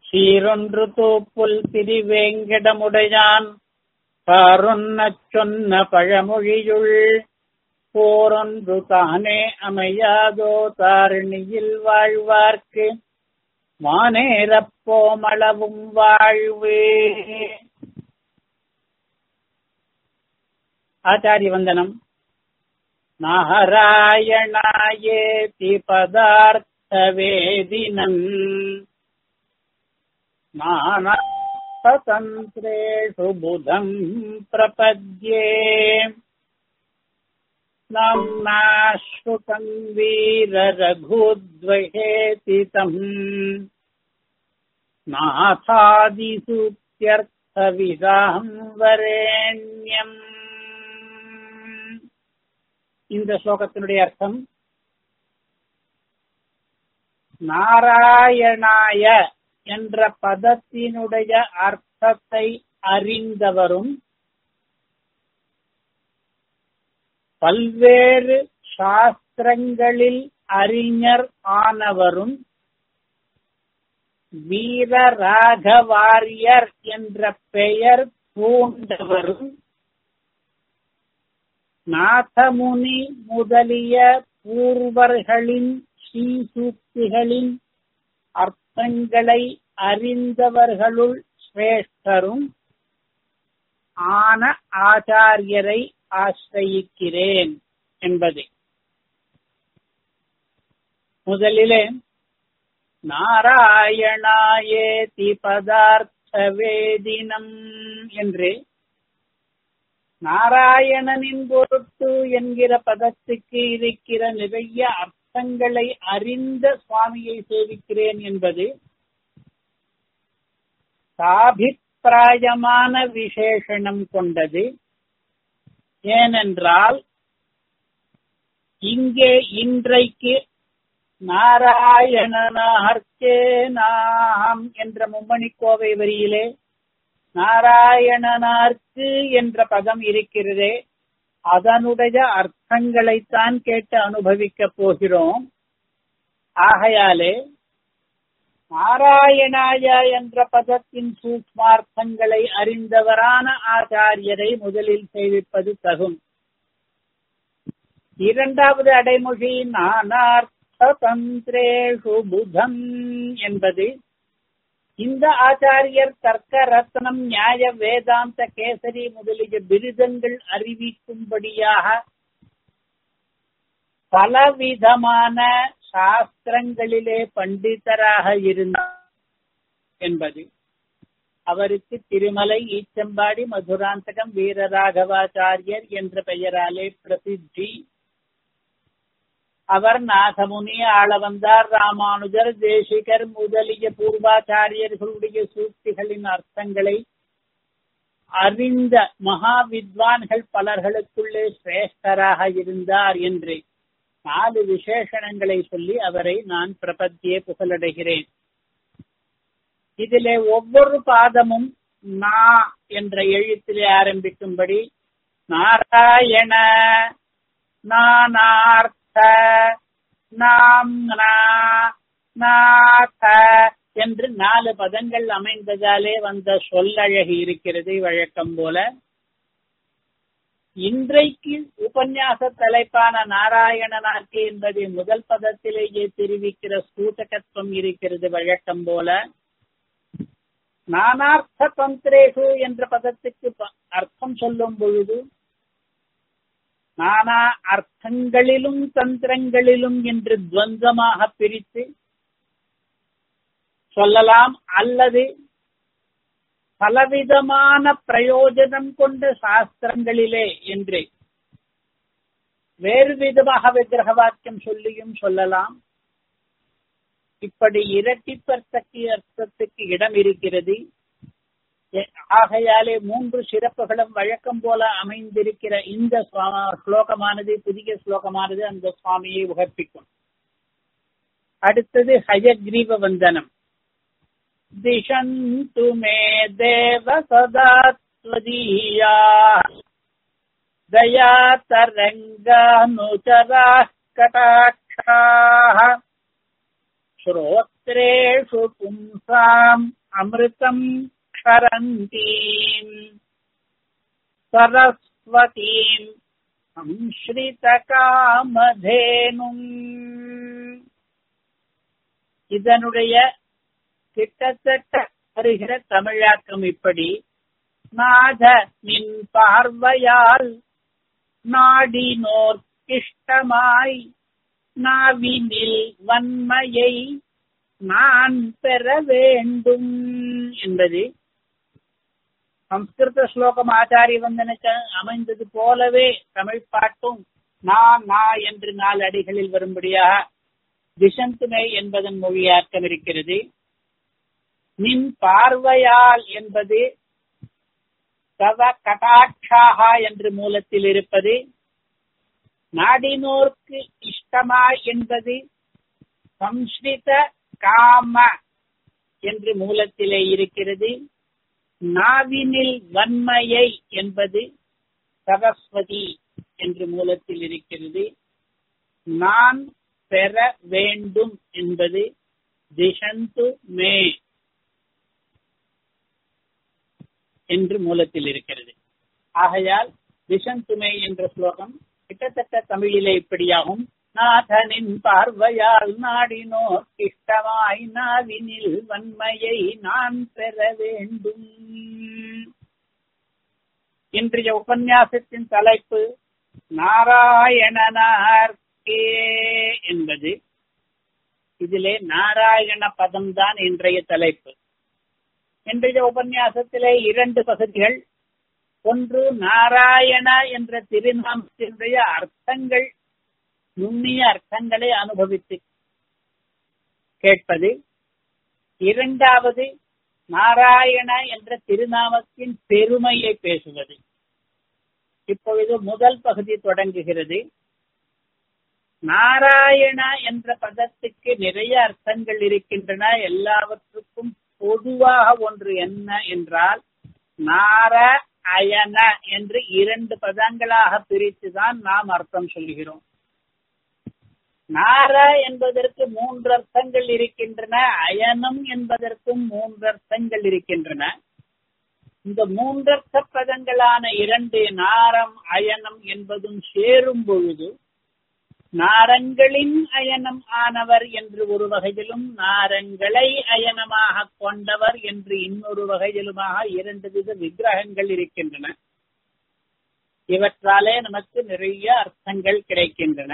சீரொன்று தூப்புல் திரிவேங்கடமுடையான் பாரொன்னச் சொன்ன பழமொழியுள் போரொன்று தானே அமையாதோ தாரிணியில் வாழ்வார்க்கு மானேரப்போமளவும் வாழ்வே ஆச்சாரிய வந்தனம் நாராயணாயேதி பதார்த்தவேதினம் நானத்தந்திரேஷு புதம் பிரபத்யே நாம்னாஸ்ருதம் வீரரघुद्वहेति तम् நாதாதிசூத்தியர்த்தவிதாம் வரேண்யம் இந்த ஸ்லோகத்தினுடைய அர்த்தம் நாராயணாய என்ற பதத்தினுடைய அர்த்தத்தை அறிந்தவரும் பல்வேறு சாஸ்திரங்களில் அறிஞர் ஆனவரும் வீரராகவாரியர் என்ற பெயர் பூண்டவரும் நாதமுனி முதலிய பூர்வர்களின் ஸ்ரீசூக்திகளின் அர்த்தங்களை அறிந்தவர்களுள் சிரேஷ்டரும் ஆன ஆச்சாரியரை ஆசிரயிக்கிறேன் என்பது முதலிலே நாராயணாயேதி பதார்த்த வேதினம் என்று நாராயணனின் பொருட்டு என்கிற பதத்துக்கு இருக்கிற நிறைய அர்த்தங்களை அறிந்த சுவாமியை சேவிக்கிறேன் என்பது சாபிப்பிராயமான விசேஷணம் கொண்டது ஏனென்றால் இங்கே இன்றைக்கு நாராயணனார்க்கே நாம் என்ற மும்மணிக்கோவை வரியிலே நாராயணனார்க்கு என்ற பதம் இருக்கிறதே அதனுடைய அர்த்தங்களைத்தான் கேட்டு அனுபவிக்கப் போகிறோம் ஆகையாலே நாராயணாய என்ற பதத்தின் சூக்மார்த்தங்களை அறிந்தவரான ஆச்சாரியரை முதலில் சேவிப்பது தகும் இரண்டாவது அடைமொழி நானார்த்த தந்திரேஷு புதம் என்பது இந்த ஆச்சாரியர் தர்க்க ரத்னம் நியாய வேதாந்த கேசரி முதலிய பிருதங்கள் அறிவிக்கும்படியாக பலவிதமான சாஸ்திரங்களிலே பண்டிதராக இருந்தார் என்பது அவருக்கு திருமலை ஈச்சம்பாடி மதுராந்தகம் வீரராகவாச்சாரியர் என்ற பெயராலே பிரசித்தி அவர் நாகமுனி ஆளவந்தார் ராமானுஜர் தேசிகர் முதலிய பூர்வாச்சாரியர்களுடைய சூக்திகளின் அர்த்தங்களை அறிந்த மகா வித்வான்கள் பலர்களுக்குள்ளே சிரேஷ்டராக இருந்தார் என்று நாலு விசேஷணங்களை சொல்லி அவரை நான் பிரபத்தியே புகழடைகிறேன் இதிலே ஒவ்வொரு பாதமும் நா என்ற எழுத்திலே ஆரம்பிக்கும்படி நாராயண நானார்த்த நாம்னா நாத என்று நாலு பதங்கள் அமைந்ததாலே வந்த சொல்லழகு இருக்கிறது வழக்கம் போல இன்றைக்கு உபன்யாச தலைப்பான நாராயணனார்க்கு என்பதை முதல் பதத்திலேயே தெரிவிக்கிற சூட்டகத்துவம் இருக்கிறது வழக்கம் போல நானார்த்த தந்திரேஷு என்ற பதத்துக்கு அர்த்தம் சொல்லும் பொழுது நானா அர்த்தங்களிலும் தந்திரங்களிலும் என்று துவந்தமாக பிரித்து சொல்லலாம் அல்லது பலவிதமான பிரயோஜனம் கொண்ட சாஸ்திரங்களிலே என்று வேறு விதமாக விக்கிரக வாக்கியம் சொல்லியும் சொல்லலாம் இப்படி இரட்டிப்பர்த்தக்கு அர்த்தத்துக்கு இடம் இருக்கிறது ஆகையாலே மூன்று சிறப்புகளும் வழக்கம் போல அமைந்திருக்கிற இந்த ஸ்லோகமானது புதிய ஸ்லோகமானது அந்த சுவாமியை உகப்பிக்கும் அடுத்தது ஹயக்ரீவ வந்தனம் திஷந்து மே தேவ சதா त्वदीया दयातरङ्गानुचराः कटाक्षाः श्रोत्रेषु पुंसाम् அமிர்தம் க்ஷரந்தீம் சரஸ்வதீம் சம்ஸ்ரித காமதேனும் இதனுடைய கிட்டத்தட்ட வருகிற தமிழாக்கம் இப்படி நாத நின் பார்வையால் நாடினோர் இஷ்டமாய் நாவினில் வன்மையை நான் பெற வேண்டும் என்பது சம்ஸ்கிருத ஸ்லோகம் ஆச்சாரிய வந்தனுக்கு அமைந்தது போலவே தமிழ் பாட்டும் நான் நா என்று நாலு அடிகளில் வரும்படியாக திசந்துமே என்பதன் மொழியாக்கம் இருக்கிறது நின் பார்வையால் என்பது தவ கடாட்சாகா என்று மூலத்தில் இருப்பது நாடினோர்க்கு இஷ்டமா என்பது சம்ஸ்கிருத காம என்று மூலத்திலே இருக்கிறது நாவினில் வன்மையை என்பது சரஸ்வதி என்று மூலத்தில் இருக்கிறது நான் பெற வேண்டும் என்பது திசந்து மே என்று மூலத்தில் இருக்கிறது ஆகையால் திசந்துமே என்ற ஸ்லோகம் கிட்டத்தட்ட தமிழிலே இப்படியாகும் நாதனின் பார்வையால் நாடினோர் இஷ்டமாய் நாவினில் வன்மையை நான் பெற வேண்டும் இன்றைய உபன்யாசத்தின் தலைப்பு நாராயணனார்க்கே என்பது இதிலே நாராயண பதம் தான் இன்றைய தலைப்பு இன்றைய உபன்யாசத்திலே இரண்டு பகுதிகள் ஒன்று நாராயண என்ற திருநாமத்தினுடைய அர்த்தங்கள் நுண்ணிய அர்த்தங்களை அனுபவித்து கேட்பது இரண்டாவது நாராயண என்ற திருநாமத்தின் பெருமையை பேசுவது இப்பொழுது முதல் பகுதி தொடங்குகிறது நாராயண என்ற பதத்துக்கு நிறைய அர்த்தங்கள் இருக்கின்றன எல்லாவற்றுக்கும் பொதுவாக ஒன்று என்ன என்றால் நார அயன என்று இரண்டு பதங்களாக பிரித்துதான் நாம் அர்த்தம் சொல்கிறோம் நார என்பதற்கு மூன்று அர்த்தங்கள் இருக்கின்றன அயனம் என்பதற்கும் மூன்று அர்த்தங்கள் இருக்கின்றன இந்த மூன்றர்த்த பதங்களான இரண்டு நாரம் அயனம் என்பதும் சேரும் பொழுது நாரங்களின் அயனம் ஆனவர் என்று ஒரு வகையிலும் நாரங்களை அயனமாக கொண்டவர் என்று இன்னொரு வகையிலுமாக இரண்டு வித விக்கிரகங்கள் இருக்கின்றன இவற்றாலே நமக்கு நிறைய அர்த்தங்கள் கிடைக்கின்றன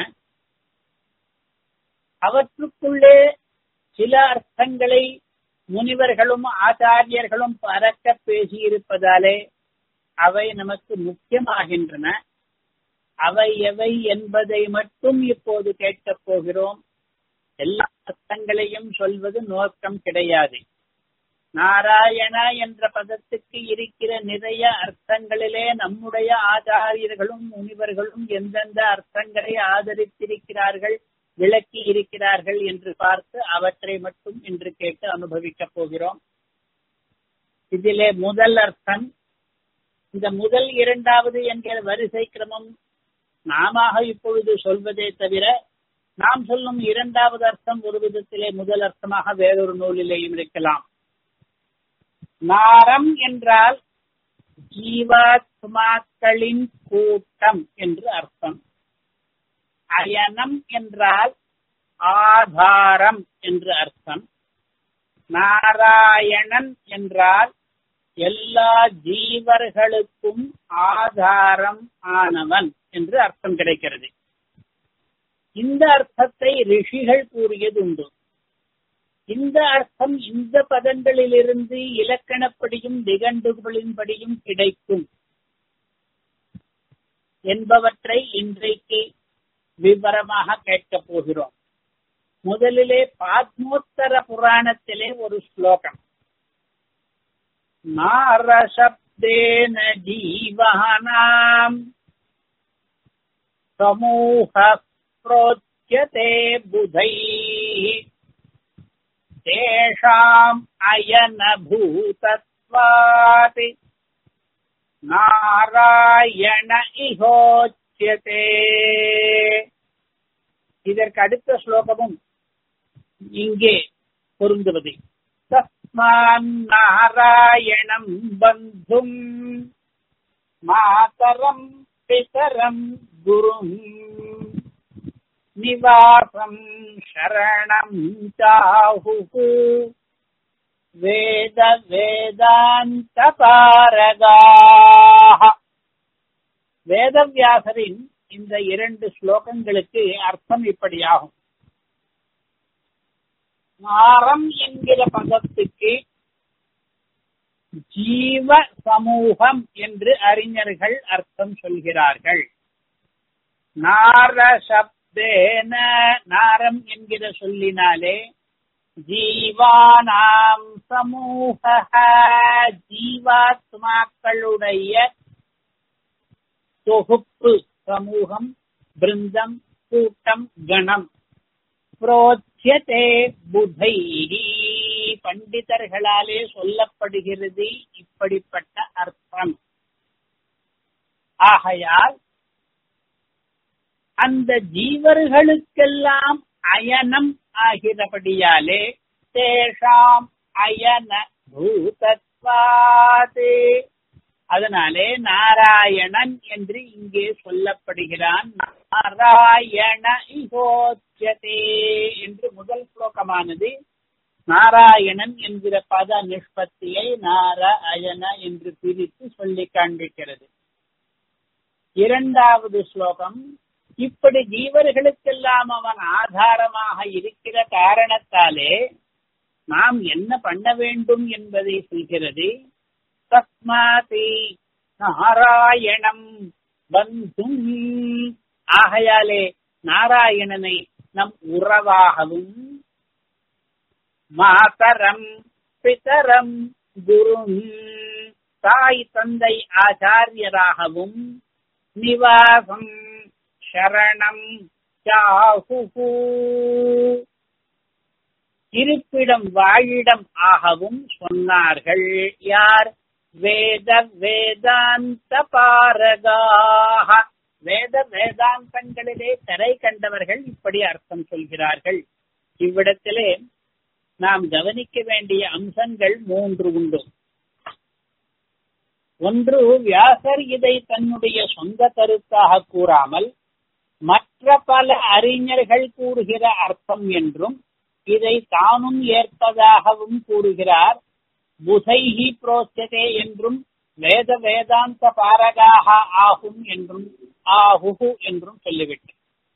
அவற்றுக்குள்ளே சில அர்த்தங்களை முனிவர்களும் ஆச்சாரியர்களும் பறக்க பேசியிருப்பதாலே அவை நமக்கு முக்கியமாகின்றன அவை எவை என்பதை மட்டும் இப்போது கேட்கப் போகிறோம் எல்லா அர்த்தங்களையும் சொல்வது நோக்கம் கிடையாது நாராயண என்ற பதத்துக்கு இருக்கிற நிறைய அர்த்தங்களிலே நம்முடைய ஆச்சாரியர்களும் முனிவர்களும் எந்தெந்த அர்த்தங்களை ஆதரித்திருக்கிறார்கள் விளக்கி இருக்கிறார்கள் என்று பார்த்து அவற்றை மட்டும் இன்று கேட்டு அனுபவிக்கப் போகிறோம் இதிலே முதல் அர்த்தம் இந்த முதல் இரண்டாவது என்கிற வரிசை கிரமம் நாம இப்பொழுது சொல்வதே தவிர நாம் சொல்லும் இரண்டாவது அர்த்தம் ஒரு விதத்திலே முதல் அர்த்தமாக வேறொரு நூலிலேயும் இருக்கலாம் நாரம் என்றால் ஜீவாத்மாக்களின் கூட்டம் என்று அர்த்தம் அயனம் என்றால் ஆதாரம் என்று அர்த்தம் நாராயணன் என்றால் எல்லா ஜீவர்களுக்கும் ஆதாரம் ஆனவன் என்று அர்த்தம் கிடைக்கிறது இந்த அர்த்தத்தை ரிஷிகள் கூறியது உண்டு இந்த அர்த்தம் இந்த பதங்களிலிருந்து இலக்கணப்படியும் நிகண்டுகளின்படியும் கிடைக்கும் என்பவற்றை இன்றைக்கு விவரமாக கேட்கப் போகிறோம் முதலிலே பாத்மோத்தர புராணத்திலே ஒரு ஸ்லோகம் நாரசப்தேன ஜீவானாம் சமூக प्रोच्यते बुधैः तेषाम् अयनभूतत्वात् நாராயண இகோச்சியதே இதற்கு அடுத்த ஸ்லோகமும் இங்கே பொருந்துவது तस्मान्नारायणम् बन्धुम् मातरम् पितरम् गुरुम् निवासम् शरणम् चाहुः வேத வேதாந்த பாரகாக வேதவியாசரின் இந்த இரண்டு ஸ்லோகங்களுக்கு அர்த்தம் இப்படியாகும் நாரம் என்கிற பதத்துக்கு ஜீவ சமூகம் என்று அறிஞர்கள் அர்த்தம் சொல்கிறார்கள் நார சப்தேன நாரம் என்கிற சொல்லினாலே ஜீவானாம் சமூக ஜீவாத்மாக்களுடைய தொகுப்பு சமூகம் பிருந்தம் கூட்டம் கணம் புரோச்சியதே புதை பண்டிதர்களாலே சொல்லப்படுகிறது இப்படிப்பட்ட அர்த்தம் ஆகையால் அந்த ஜீவர்களுக்கெல்லாம் அயனம் ஆகிறபடியாலே தேஷாம் அயன பூதத்வாது அதனாலே நாராயணன் என்று இங்கே சொல்லப்படுகிறான் நாராயண இகோச்சதே என்று முதல் ஸ்லோகமானது நாராயணன் என்கிற பத நிஷ்பத்தியை நார அயன என்று பிரித்து சொல்லி காண்பிக்கிறது இரண்டாவது ஸ்லோகம் இப்படி ஜீவர்களுக்கெல்லாம் அவன் ஆதாரமாக இருக்கிற காரணத்தாலே நாம் என்ன பண்ண வேண்டும் என்பதை சொல்கிறது தஸ்மாதி நாராயணம் பந்தும் ஆகையாலே நாராயணனை நம் உறவாகவும் மாதரம் பிதரம் குரும் தாய் தந்தை ஆச்சாரியராகவும் நிவாசம் சரணம் சாகுகு இருப்பிடம் வாழிடம் ஆகவும் சொன்னார்கள் யார் வேத வேதாந்த பாரகாக வேத வேதாந்தங்களிலே கரை கண்டவர்கள் இப்படி அர்த்தம் சொல்கிறார்கள் இவ்விடத்திலே நாம் கவனிக்க வேண்டிய அம்சங்கள் மூன்று உண்டு ஒன்று வியாசர் இதை தன்னுடைய சொந்த கருத்தாக கூறாமல் மற்ற பல அறிஞர்கள் கூறுகிற அர்த்தம் என்றும் இதை தானும் ஏற்பதாகவும் கூறுகிறார் புதைஹி புரோச்சதே என்றும் வேத வேதாந்த பாரகாக ஆகும் என்றும் ஆகுகு என்றும் சொல்லிவிட்டு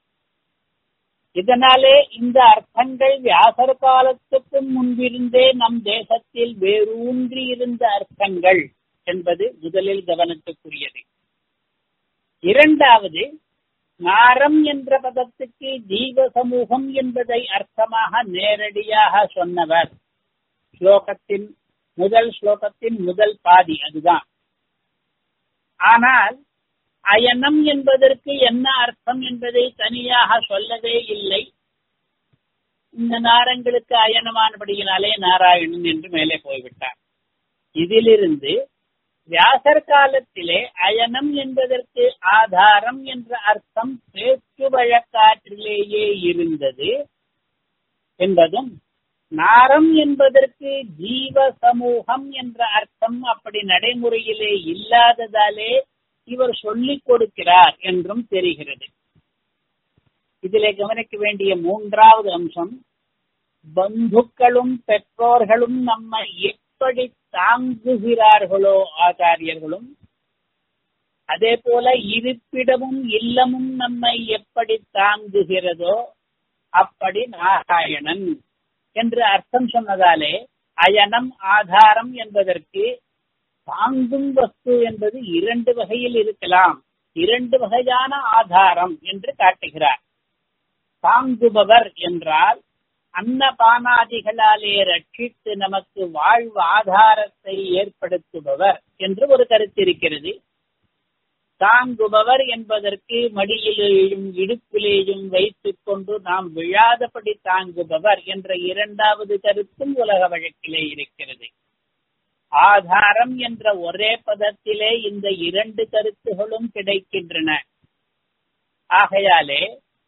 இதனாலே இந்த அர்த்தங்கள் வியாசர் காலத்துக்கும் முன்பிருந்தே நம் தேசத்தில் வேரூன்றி இருந்த அர்த்தங்கள் என்பது முதலில் கவனத்துக்குரியது இரண்டாவது நாரம் என்ற பதத்துக்கு ஜீவ சமூகம் என்பதை அர்த்தமாக நேரடியாக சொன்னவர் ஸ்லோகத்தின் முதல் ஸ்லோகத்தின் முதல் பாதி அதுதான் ஆனால் அயனம் என்பதற்கு என்ன அர்த்தம் என்பதை தனியாக சொல்லவே இல்லை இந்த நாரங்களுக்கு அயனமானபடியினாலே நாராயணன் என்று மேலே போய்விட்டார் இதிலிருந்து வியாசர் காலத்திலே அயனம் என்பதற்கு ஆதாரம் என்ற அர்த்தம் பேச்சு வழக்காற்றிலேயே இருந்தது என்பதும் நாரம் என்பதற்கு ஜீவ சமூகம் என்ற அர்த்தம் அப்படி நடைமுறையிலே இல்லாததாலே இவர் சொல்லிக் கொடுக்கிறார் என்றும் தெரிகிறது இதிலே கவனிக்க வேண்டிய மூன்றாவது அம்சம் பந்துக்களும் பெற்றோர்களும் நம்மை எப்படி தாங்குகிறார்களோ ஆச்சாரியர்களும் அதே போல இருப்பிடமும் இல்லமும் நம்மை எப்படி தாங்குகிறதோ அப்படி நாராயணன் என்று அர்த்தம் சொன்னதாலே அயனம் ஆதாரம் என்பதற்கு தாங்கும் வஸ்து என்பது இரண்டு வகையில் இருக்கலாம் இரண்டு வகையான ஆதாரம் என்று காட்டுகிறார் தாங்குபவர் என்றால் அன்னபானாதிகளாலே ரட்சித்து நமக்கு வாழ்வு ஆதாரத்தை ஏற்படுத்துபவர் என்று ஒரு கருத்து இருக்கிறது தாங்குபவர் என்பதற்கு மடியிலேயும் இடுப்பிலேயும் வைத்துக் கொண்டு நாம் விழாதபடி தாங்குபவர் என்ற இரண்டாவது கருத்தும் உலக வழக்கிலே இருக்கிறது ஆதாரம் என்ற ஒரே பதத்திலே இந்த இரண்டு கருத்துகளும் கிடைக்கின்றன ஆகையாலே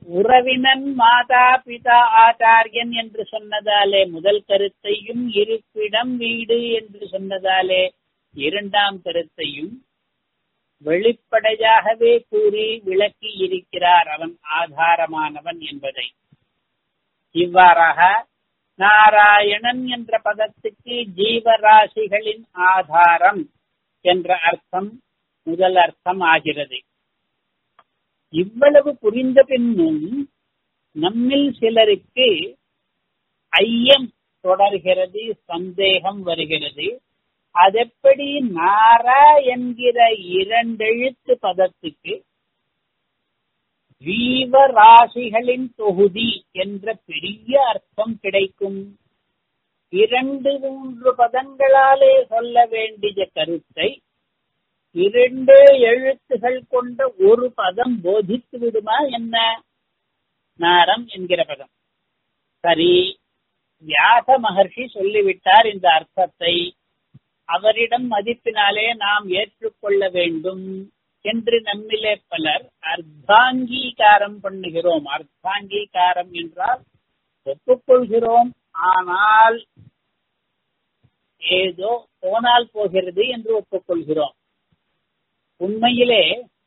உறவினன் மாதா பிதா ஆச்சாரியன் என்று சொன்னதாலே முதல் கருத்தையும் இருப்பிடம் வீடு என்று சொன்னதாலே இரண்டாம் கருத்தையும் வெளிப்படையாகவே கூறி விளக்கி இருக்கிறார் அவன் ஆதாரமானவன் என்பதை இவ்வாறாக நாராயணன் என்ற பதத்துக்கு ஜீவராசிகளின் ஆதாரம் என்ற அர்த்தம் முதல் அர்த்தம் ஆகிறது இவ்வளவு புரிந்த பின்னும் நம்மில் சிலருக்கு ஐயம் தொடர்கிறது சந்தேகம் வருகிறது அதெப்படி நாரா என்கிற இரண்டெழுத்து பதத்துக்கு ஜீவராசிகளின் தொகுதி என்ற பெரிய அர்த்தம் கிடைக்கும் இரண்டு மூன்று பதங்களாலே சொல்ல வேண்டிய கருத்தை இரண்டு எழுத்துகள் கொண்ட ஒரு பதம் போதித்து விடுமா என்ன நாரம் என்கிற பதம் சரி வியாச மகர்ஷி சொல்லிவிட்டார் இந்த அர்த்தத்தை அவரிடம் மதிப்பினாலே நாம் ஏற்றுக்கொள்ள வேண்டும் என்று நம்மிலே பலர் அர்த்தாங்கீகாரம் பண்ணுகிறோம் அர்த்தாங்கீகாரம் என்றால் ஒப்புக்கொள்கிறோம் ஆனால் ஏதோ போனால் போகிறது என்று ஒப்புக்கொள்கிறோம் உண்மையிலே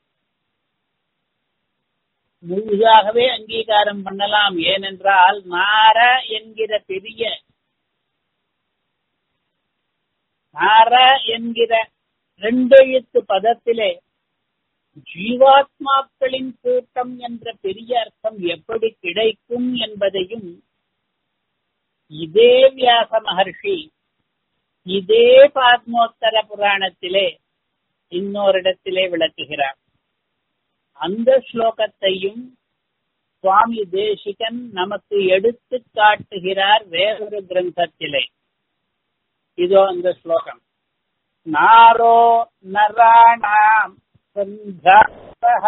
முழுதாகவே அங்கீகாரம் பண்ணலாம் ஏனென்றால் நார என்கிற பெரிய நார என்கிற ரெண்டெழுத்து பதத்திலே ஜீவாத்மாக்களின் கூட்டம் என்ற பெரிய அர்த்தம் எப்படி கிடைக்கும் என்பதையும் இதே வியாச மகர்ஷி இதே பாத்மோத்தர புராணத்திலே இன்னொரிடத்திலே விளக்குகிறார் அந்த ஸ்லோகத்தையும் சுவாமி தேசிகன் நமக்கு எடுத்து காட்டுகிறார் வேறொரு கிரந்தத்திலே இதோ அந்த ஸ்லோகம் நாரோ நராணாம் சந்தாத்தः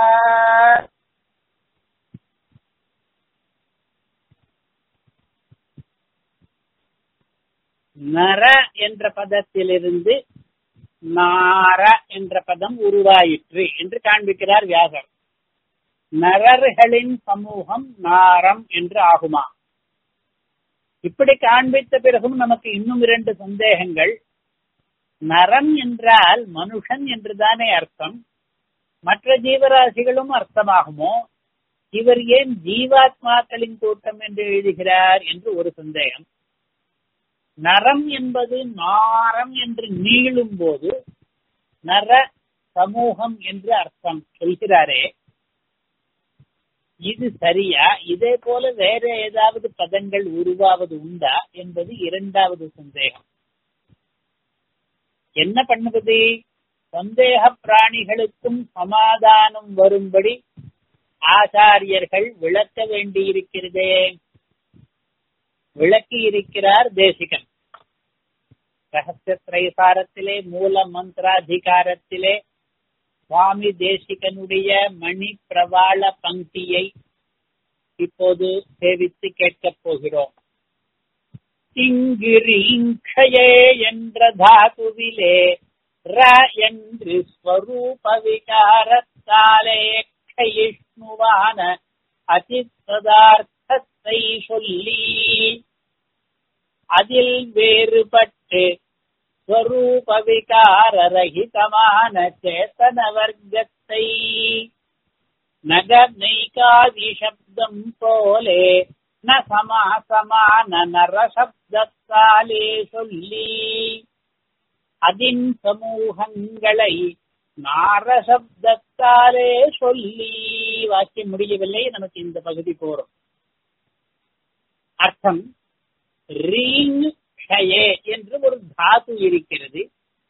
நர என்ற பதத்திலிருந்து நார என்ற பதம் உருவாயிற்று என்று காண்பிக்கிறார் வியாசர் நரர்களின் சமூகம் நாரம் என்று ஆகுமா இப்படி காண்பித்த பிறகும் நமக்கு இன்னும் இரண்டு சந்தேகங்கள் நரம் என்றால் மனுஷன் என்றுதானே அர்த்தம் மற்ற ஜீவராசிகளும் அர்த்தமாகுமோ இவர் ஏன் ஜீவாத்மாக்களின் கூட்டம் என்று எழுதுகிறார் என்று ஒரு சந்தேகம் நரம் என்பது நாரம் என்று நீளும் போது நர சமூகம் என்று அர்த்தம் சொல்கிறாரே இது சரியா இதே போல வேற ஏதாவது பதங்கள் உருவாவது உண்டா என்பது இரண்டாவது சந்தேகம் என்ன பண்ணுவது சந்தேக பிராணிகளுக்கும் சமாதானம் வரும்படி ஆச்சாரியர்கள் விளக்க வேண்டியிருக்கிறதே விளக்கி இருக்கிறார் தேசிகன் ரகசியத்திரைசாரத்திலே மூல மந்திராதிகாரத்திலே சுவாமி தேசிகனுடைய மணி பிரவாள பங்கியை இப்போது சேவித்து கேட்கப் போகிறோம் திங்கிரீங்கையே என்ற தாதுவிலே ர என்று ஸ்வரூப விகாரத்தாலே கையிஷ்ணுவான அதிப்பதார்த்தத்தை சொல்லி அதில் வேறுபட்டு ஸ்வரூப விகாரரகிதமான சேத்தன வர்க்கத்தை நகர்நைகாதி சப்தம் போலே ந சமாசமான நரசப்தத்தாலே சொல்லி அதின் சமூகங்களை நாரசப்தத்தாலே சொல்லி வாக்கியம் முடியவில்லை நமக்கு இந்த பகுதி போறோம் அர்த்தம் ரீங் ஷயே என்று ஒரு தாது இருக்கிறது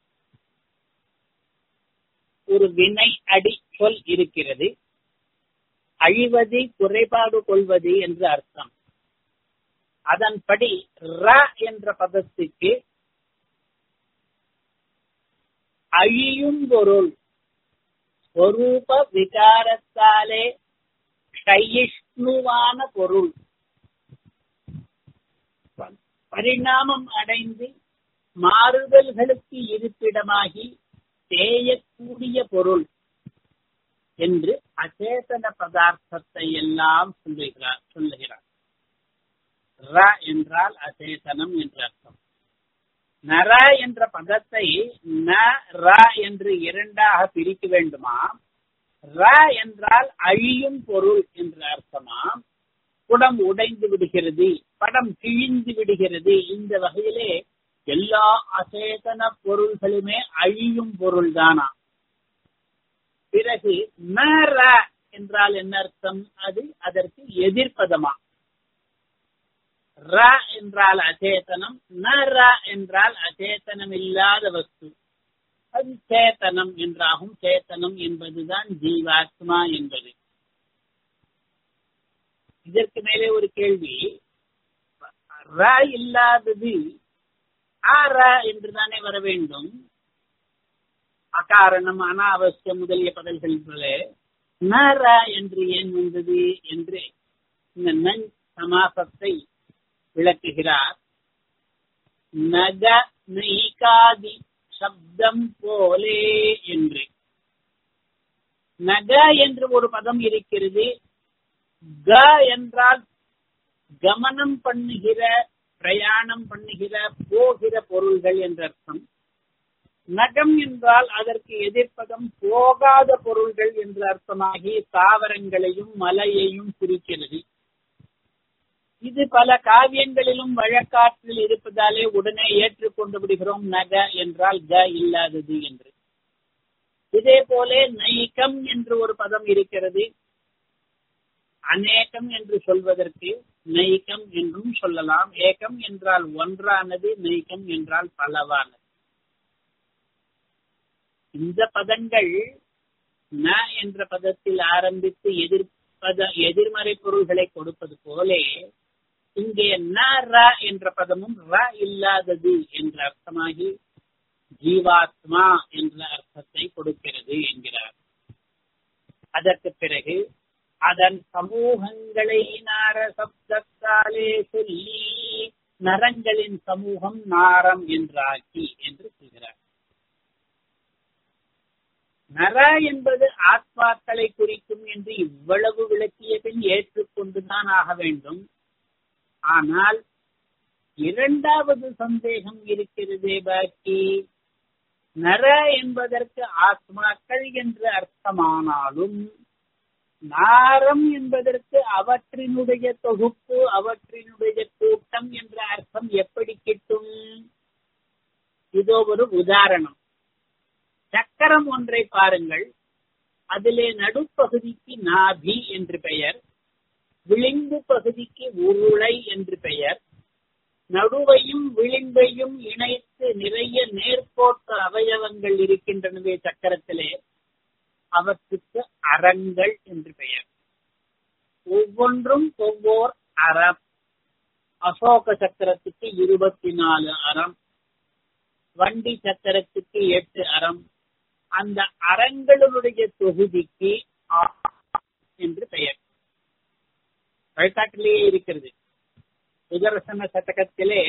ஒரு வினை அடி சொல் இருக்கிறது அழிவது குறைபாடு கொள்வது என்று அர்த்தம் அதன்படி ர என்ற பதத்துக்கு அழியும் பொருள் ஸ்வரூப விகாரத்தாலே கையிஷ்ணுவான பொருள் பரிணாமம் அடைந்து மாறுதல்களுக்கு இருப்பிடமாகி தேயக்கூடிய பொருள் என்று அச்சேதன பதார்த்தத்தை எல்லாம் சொல்லுகிறார் சொல்லுகிறார் ர என்றால் அச்சேதனம் என்று அர்த்தம் நர என்ற பதத்தை ந ர என்று இரண்டாக பிரிக்க வேண்டுமா ர என்றால் அழியும் பொருள் என்று அர்த்தமா குடம் உடைந்து விடுகிறது படம் கிழிந்து விடுகிறது இந்த வகையிலே எல்லா அச்சேதன பொருள்களுமே அழியும் பொருள் தானா பிறகு நர என்றால் என்ன அர்த்தம் அது அதற்கு எதிர்ப்பதமா ர என்றால் அச்சேதனம் நர என்றால் அச்சேதனம் இல்லாத வஸ்து அது சேத்தனம் என்றாகும் சேத்தனம் என்பதுதான் ஜீவாத்மா என்பது இதற்கு மேலே ஒரு கேள்வி ர இல்லாதது ஆர என்று தானே வர வேண்டும் அகாரணம் அனாவசியம் முதலிய பதல்களிலே நர என்று ஏன் வந்தது என்று இந்த நன் சமாசத்தை விளக்குகிறார் நக நைகாதி சப்தம் போலே என்று நக என்று ஒரு பதம் இருக்கிறது க என்றால் கமனம் பண்ணுகிற பிரயாணம் பண்ணுகிற போகிற பொருள்கள் என்ற அர்த்தம் நகம் என்றால் அதற்கு எதிர்ப்பதம் போகாத பொருள்கள் என்று அர்த்தமாகி தாவரங்களையும் மலையையும் குறிக்கிறது இது பல காவியங்களிலும் வழக்காற்றில் இருப்பதாலே உடனே ஏற்றுக்கொண்டு விடுகிறோம் நக என்றால் க இல்லாதது என்று இதே போல நைக்கம் என்று ஒரு பதம் இருக்கிறது அநேகம் என்று சொல்வதற்கு நைக்கம் என்றும் சொல்லலாம் ஏகம் என்றால் ஒன்றானது நைக்கம் என்றால் பலவானது இந்த பதங்கள் ந என்ற பதத்தில் ஆரம்பித்து எதிர்ப்பத எதிர்மறை பொருள்களை கொடுப்பது போலே இங்கே ந ர என்ற பதமும் ர இல்லாதது என்ற அர்த்தமாகி ஜீவாத்மா என்ற அர்த்தத்தை கொடுக்கிறது என்கிறார் அதற்கு பிறகு அதன் சமூகங்களை நார சப்தத்தாலே சொல்லி நரங்களின் சமூகம் நாரம் என்றாக்கி என்று சொல்கிறார் நர என்பது ஆத்மாக்களை குறிக்கும் என்று இவ்வளவு விளக்கிய பின் ஏற்றுக்கொண்டுதான் ஆக வேண்டும் ஆனால் இரண்டாவது சந்தேகம் இருக்கிறதே பாக்கி நர என்பதற்கு ஆத்மாக்கள் என்று அர்த்தமானாலும் நாரம் என்பதற்கு அவற்றினுடைய தொகுப்பு அவற்றினுடைய கூட்டம் என்ற அர்த்தம் எப்படி கிட்டும் இதோ ஒரு உதாரணம் சக்கரம் ஒன்றை பாருங்கள் அதிலே நடுப்பகுதிக்கு நாபி என்று பெயர் விளிம்பு பகுதிக்கு உருளை என்று பெயர் நடுவையும் விளிம்பையும் இணைத்து நிறைய நேர்கோட்டு அவயவங்கள் இருக்கின்றனவே சக்கரத்திலே அவற்றுக்கு அறங்கள் என்று பெயர் ஒவ்வொன்றும் ஒவ்வொரு அறம் அசோக சக்கரத்துக்கு இருபத்தி நாலு அறம் வண்டி சக்கரத்துக்கு எட்டு அறம் அந்த அறங்களுடைய தொகுதிக்கு என்று பெயர் வழிகாட்டிலேயே இருக்கிறது சுதர்சன சதகத்திலே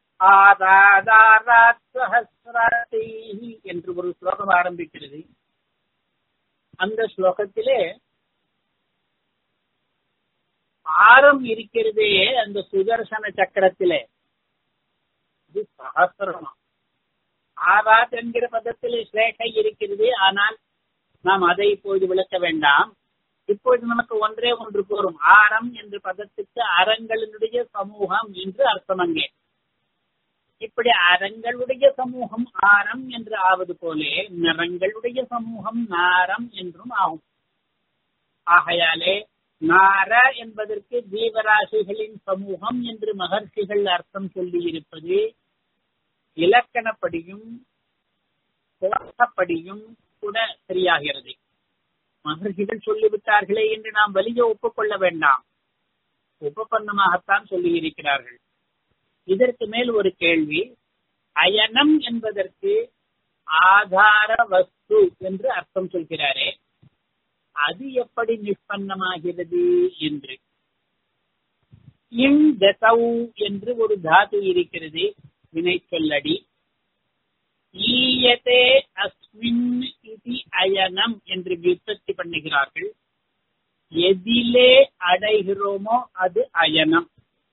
என்று ஒரு ஸ்லோகம் ஆரம்பிக்கிறது அந்த ஸ்லோகத்திலே ஆரம் இருக்கிறதே அந்த சுதர்சன சக்கரத்திலே இது சகசிரமா ஆராத் என்கிற பதத்திலே ஸ்லேஷை இருக்கிறது ஆனால் நாம் அதை இப்போது விளக்க வேண்டாம் இப்பொழுது நமக்கு ஒன்றே ஒன்று போரும் ஆரம் என்ற பதத்துக்கு அறங்களினுடைய சமூகம் என்று அர்த்தம் அங்கே இப்படி அறங்களுடைய சமூகம் ஆரம் என்று ஆவது போலே நிறங்களுடைய சமூகம் நாரம் என்றும் ஆகும் ஆகையாலே நார என்பதற்கு ஜீவராசிகளின் சமூகம் என்று மகர்ஷிகள் அர்த்தம் சொல்லி இருப்பது இலக்கணப்படியும் கோஷப்படியும் கூட சரியாகிறது மகர்ஷிகள் சொல்லிவிட்டார்களே என்று நாம் வலிய ஒப்புக்கொள்ள வேண்டாம் உபபன்னமாகத்தான் சொல்லி இருக்கிறார்கள் இதற்கு மேல் ஒரு கேள்வி அயனம் என்பதற்கு ஆதார வஸ்து என்று அர்த்தம் சொல்கிறாரே அது எப்படி நிஷ்பன்னமாகிறது என்று இன் தசௌ என்று ஒரு தாது இருக்கிறது வினை சொல்லடி ஈயதே அஸ்மின் இது அயனம் என்று விற்பத்தி பண்ணுகிறார்கள் எதிலே அடைகிறோமோ அது அயனம்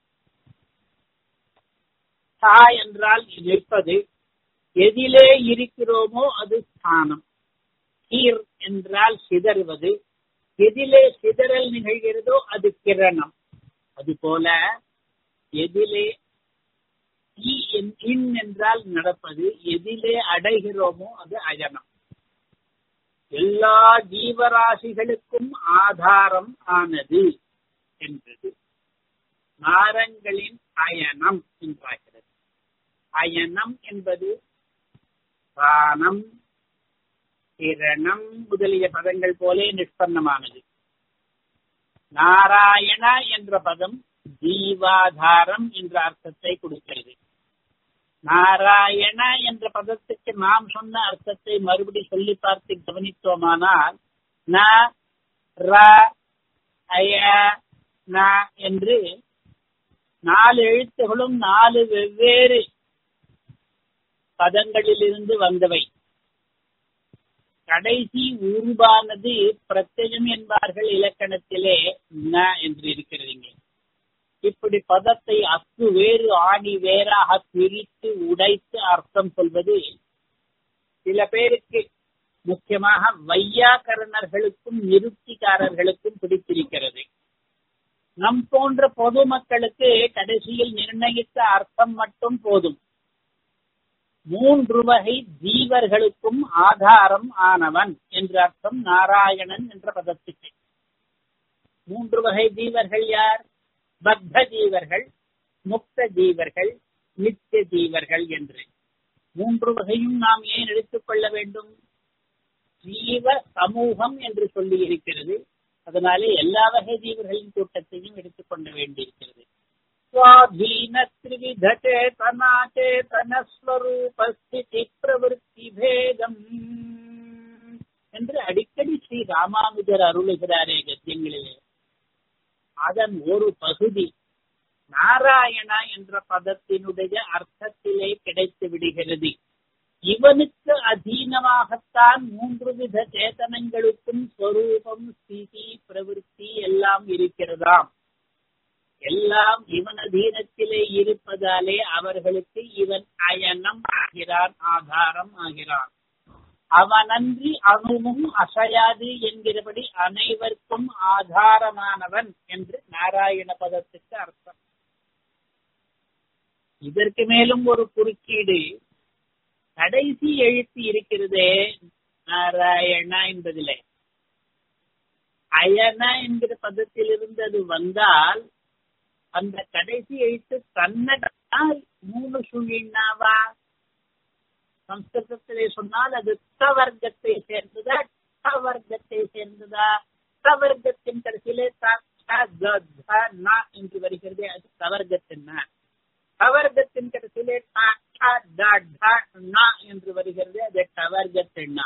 சா என்றால் நிற்பது எதிலே இருக்கிறோமோ அது ஸ்தானம் கீர் என்றால் சிதறுவது எதிலே சிதறல் நிகழ்கிறதோ அது கிரணம் அதுபோல எதிலே இன் என்றால் நடப்பது எதிலே அடைகிறோமோ அது அயனம் எல்லா ஜீவராசிகளுக்கும் ஆதாரம் ஆனது என்பது நாரங்களின் அயனம் என்றாகிறது அயனம் என்பது பிராணம் கிரணம் முதலிய பதங்கள் போலே நிஷ்பன்னமானது நாராயண என்ற பதம் ஜீவாதாரம் என்ற அர்த்தத்தை கொடுக்கிறது நாராயண என்ற பதத்துக்கு நாம் சொன்ன அர்த்தத்தை மறுபடி சொல்லி பார்த்து கவனித்தோமானால் ந ர அய ந என்று நாலு எழுத்துகளும் நாலு வெவ்வேறு பதங்களிலிருந்து வந்தவை கடைசி உருவானது பிரத்யம் என்பார்கள் இலக்கணத்திலே ந என்று இருக்கிறதுங்க இப்படி பதத்தை அக்கு வேறு ஆணி வேறாக பிரித்து உடைத்து அர்த்தம் சொல்வது சில பேருக்கு முக்கியமாக வையாக்கரணர்களுக்கும் நிருப்திக்காரர்களுக்கும் பிடித்திருக்கிறது நம் போன்ற பொதுமக்களுக்கு கடைசியில் நிர்ணயித்த அர்த்தம் மட்டும் போதும் மூன்று வகை ஜீவர்களுக்கும் ஆதாரம் ஆனவன் என்ற அர்த்தம் நாராயணன் என்ற பதத்துக்கு மூன்று வகை ஜீவர்கள் யார் பத்த ஜீவர்கள் முக்த ஜீவர்கள் நித்திய ஜீவர்கள் என்று மூன்று வகையும் நாம் ஏன் எடுத்துக்கொள்ள வேண்டும் ஜீவ சமூகம் என்று சொல்லி இருக்கிறது அதனாலே எல்லா வகை ஜீவர்களின் கூட்டத்தையும் எடுத்துக்கொள்ள வேண்டியிருக்கிறது स्वाधीन त्रिविध चेतना चेतन स्वरूप स्थिति प्रवृत्ति भेदம் என்று அடிக்கடி ஸ்ரீ ராமானுஜர் அருளுகிறாரே கத்தியங்களிலே அதன் ஒரு பகுதி நாராயணா என்ற பதத்தினுடைய அர்த்தத்திலே கிடைத்து விடுகிறது இவனுக்கு அதீனமாகத்தான் மூன்று வித சேதனங்களுக்கும் ஸ்வரூபம் ஸ்திதி பிரவருத்தி எல்லாம் இருக்கிறதாம் எல்லாம் இவன் அதீனத்திலே இருப்பதாலே அவர்களுக்கு இவன் அயனம் ஆகிறான் ஆதாரம் ஆகிறான் அவனன்றி அணுவும் அசையாது என்கிறபடி அனைவருக்கும் ஆதாரமானவன் என்று நாராயண பதத்துக்கு அர்த்தம் இதற்கு மேலும் ஒரு குறுக்கீடு கடைசி எழுத்து இருக்கிறதே நாராயணா என்பதிலே அயன என்கிற பதத்திலிருந்து அது வந்தால் அந்த கடைசி எழுத்து கன்னடத்தால் மூணு சுழினாவா சம்ஸ்கிருதத்திலே சொன்னால் அது தவர்க்கத்தை சேர்ந்ததா தவர்க்கத்தை சேர்ந்ததா தவர்க்கத்தின் கடைசியிலே என்று வருகிறது அது தவர்க்கத்தின் தவர்க்கத்தின் கடைசியிலே என்று வருகிறது அது தவர்க்கத்தின்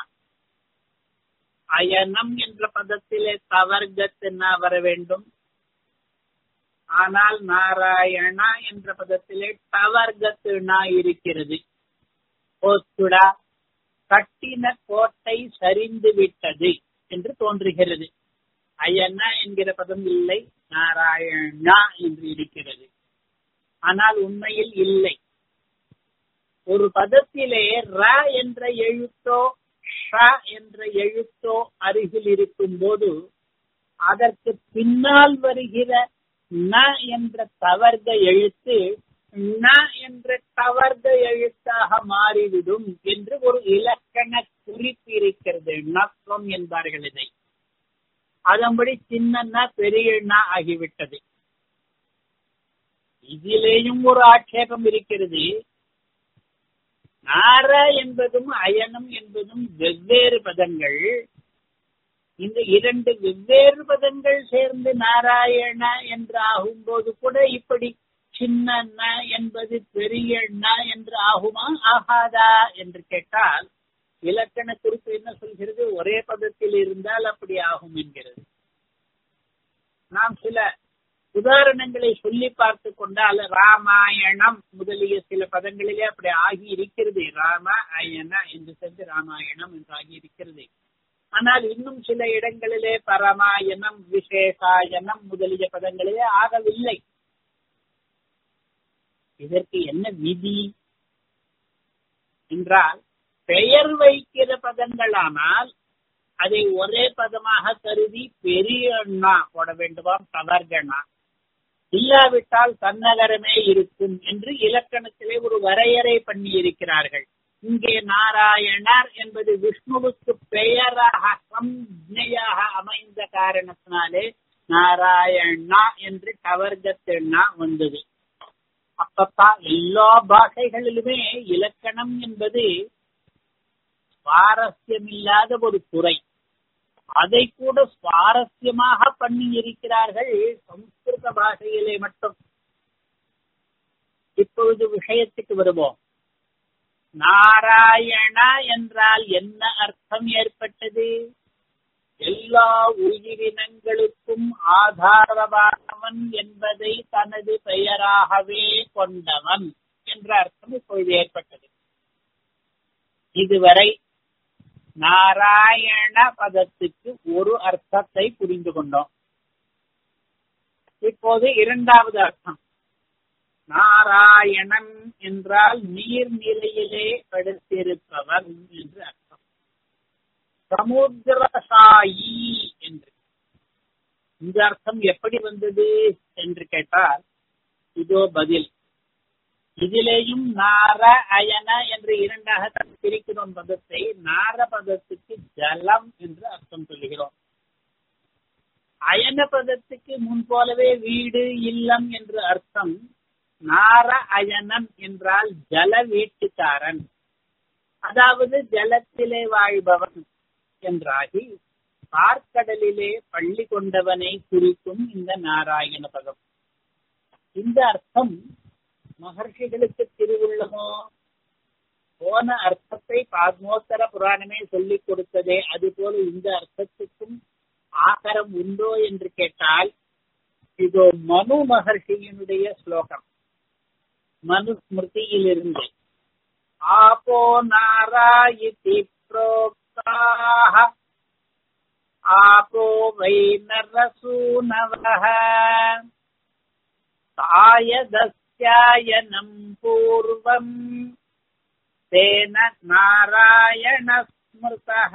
அயனம் என்ற பதத்திலே தவர்க்கத்தின்னா வர வேண்டும் ஆனால் நாராயணா என்ற பதத்திலே தவர்க்கத்தினா இருக்கிறது போத்துடா கட்டின கோட்டை சரிந்து விட்டது என்று தோன்றுகிறது அயனா என்கிற பதம் இல்லை நாராயணா என்று இருக்கிறது ஆனால் உண்மையில் இல்லை ஒரு பதத்திலே ர என்ற எழுத்தோ ஷ என்ற எழுத்தோ அருகில் இருக்கும் போது அதற்கு பின்னால் வருகிற ந என்ற தவர்க எழுத்து ந என்ற தவர்க எழுத்தாக மாறிவிடும் என்று ஒரு இலக்கண குறிப்பு இருக்கிறது நத்வம் என்பார்கள் இதை அதன்படி சின்ன பெரிய ஆகிவிட்டது இதிலேயும் ஒரு ஆட்சேபம் இருக்கிறது நார என்பதும் அயனம் என்பதும் வெவ்வேறு பதங்கள் இந்த இரண்டு வெவ்வேறு பதங்கள் சேர்ந்து நாராயண என்று ஆகும்போது கூட இப்படி சின்ன என்பது பெரிய என்று ஆகுமா ஆகாதா என்று கேட்டால் இலக்கண குறிப்பு என்ன சொல்கிறது ஒரே பதத்தில் இருந்தால் அப்படி ஆகும் என்கிறது நாம் சில உதாரணங்களை சொல்லி பார்த்து கொண்டால் ராமாயணம் முதலிய சில பதங்களிலே அப்படி ஆகி இருக்கிறது ராம அயன என்று சென்று ராமாயணம் என்று ஆகி இருக்கிறது ஆனால் இன்னும் சில இடங்களிலே பரமாயணம் விசேஷாயனம் முதலிய பதங்களிலே ஆகவில்லை இதற்கு என்ன விதி என்றால் பெயர் வைக்கிற பதங்களானால் அதை ஒரே பதமாக கருதி பெரிய அண்ணா போட வேண்டுமாம் தவர்கண்ணா இல்லாவிட்டால் தன்னகரமே இருக்கும் என்று இலக்கணத்திலே ஒரு வரையறை பண்ணி இருக்கிறார்கள் இங்கே நாராயணர் என்பது விஷ்ணுவுக்கு பெயராக சம்ஜையாக அமைந்த காரணத்தினாலே நாராயணா என்று கவர்கத்தெண்ணா வந்தது அப்பத்தான் எல்லா பாஷைகளிலுமே இலக்கணம் என்பது சுவாரஸ்யமில்லாத ஒரு துறை அதை கூட சுவாரஸ்யமாக பண்ணி இருக்கிறார்கள் சம்ஸ்கிருத பாஷையிலே மட்டும் இப்பொழுது விஷயத்துக்கு வருவோம் நாராயணா என்றால் என்ன அர்த்தம் ஏற்பட்டது எல்லா உயிரினங்களுக்கும் ஆதாரமானவன் என்பதை தனது பெயராகவே கொண்டவன் என்ற அர்த்தம் இப்பொழுது ஏற்பட்டது இதுவரை நாராயண பதத்துக்கு ஒரு அர்த்தத்தை புரிந்து கொண்டோம் இப்போது இரண்டாவது அர்த்தம் நாராயணன் என்றால் நீர்நிலையிலே படுத்திருப்பவன் என்று அர்த்தம் சமுத்திரசாயி என்று இந்த அர்த்தம் எப்படி வந்தது என்று கேட்டால் இதோ பதில் இதிலேயும் நார அயன என்று இரண்டாக பிரிக்கிறோம் பதத்தை நார பதத்துக்கு ஜலம் என்று அர்த்தம் சொல்லுகிறோம் அயன பதத்துக்கு முன் போலவே வீடு இல்லம் என்று அர்த்தம் நார அயனன் என்றால் ஜல வீட்டுக்காரன் அதாவது ஜலத்திலே வாழ்பவன் என்றாகி பார்க்கடலிலே பள்ளி கொண்டவனை குறிக்கும் இந்த நாராயண பதம் இந்த அர்த்தம் மகர்ஷிகளுக்கு திருவுள்ளமோ போன அர்த்தத்தை பாத்மோத்தர புராணமே சொல்லிக் கொடுத்ததே அதுபோல இந்த அர்த்தத்துக்கும் ஆகரம் உண்டோ என்று கேட்டால் இதோ மனு மகர்ஷியினுடைய ஸ்லோகம் மனு ஸ்மிருதியிலிருந்து ஆபோ நாராயிதி புரோக்தாக ஆபோ வை நரசூனவः சாயதஸ்யாயனம் பூர்வம் தேன நாராயண ஸ்மிருதः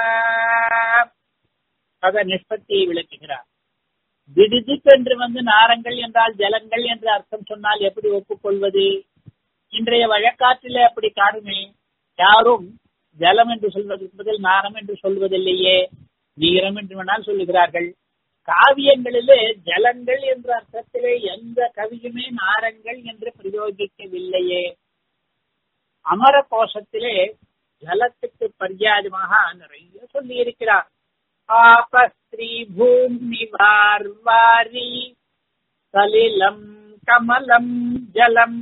பத நிஷ்பத்தியை விளக்குகிறார் திடுதிப்பென்று வந்து நாரங்கள் என்றால் ஜலங்கள் என்று அர்த்தம் சொன்னால் எப்படி ஒப்புக்கொள்வது இன்றைய வழக்காற்றிலே அப்படி காணுமே யாரும் ஜலம் என்று சொல்வதற்கு பதில் நாரம் என்று சொல்வதில்லையே நீரம் என்று வேணால் சொல்லுகிறார்கள் காவியங்களிலே ஜலங்கள் என்ற அர்த்தத்திலே எந்த கவியுமே நாரங்கள் என்று பிரயோகிக்கவில்லையே அமர கோஷத்திலே ஜலத்துக்கு பர்யாதமாக நிறைய சொல்லி இருக்கிறார் ஆபஸ்திரீ பூமி வார்வாரி சலிலம் கமலம் ஜலம்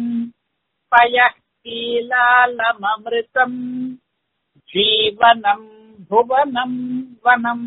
பயக்கீலாலமமிருதம் ஜீவனம் புவனம் வனம்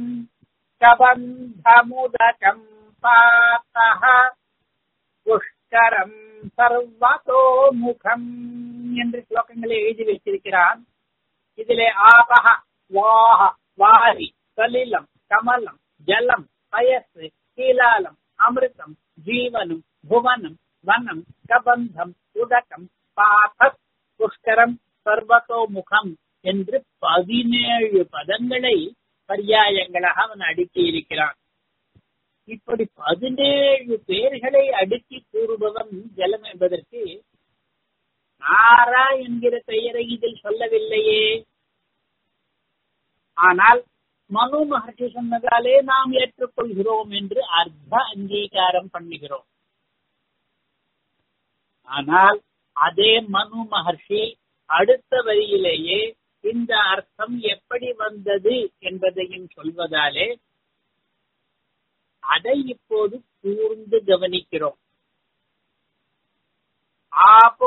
கபந்தமுதகம் பாத்தः புஷ்கரம் சர்வதோமுகம் என்று ஸ்லோகங்களை எழுதி வைத்திருக்கிறான் இதிலே ஆபக வாஹ வாரி சலிலம் கமலம் ஜலம் பயசு கீலாலம் அமிர்தம் ஜீவனம் புவனம் வனம் கபந்தம் உதகம் பாதத் புஷ்கரம் சர்வதோமுகம் என்று பதினேழு பதங்களை பர்யாயங்களாக அவன் அடுக்கி இருக்கிறான் இப்படி பதினேழு பேர்களை அடுக்கி கூறுபவன் ஜலம் என்பதற்கு நாரா என்கிற பெயரை இதில் சொல்லவில்லையே ஆனால் மனு மகர்ஷி சொன்னதாலே நாம் ஏற்றுக்கொள்கிறோம் என்று அர்த்த அங்கீகாரம் பண்ணுகிறோம் ஆனால் அதே மனு மகர்ஷி அடுத்த வரியிலேயே இந்த அர்த்தம் எப்படி வந்தது என்பதையும் சொல்வதாலே அதை இப்போது கூர்ந்து கவனிக்கிறோம் ஆபோ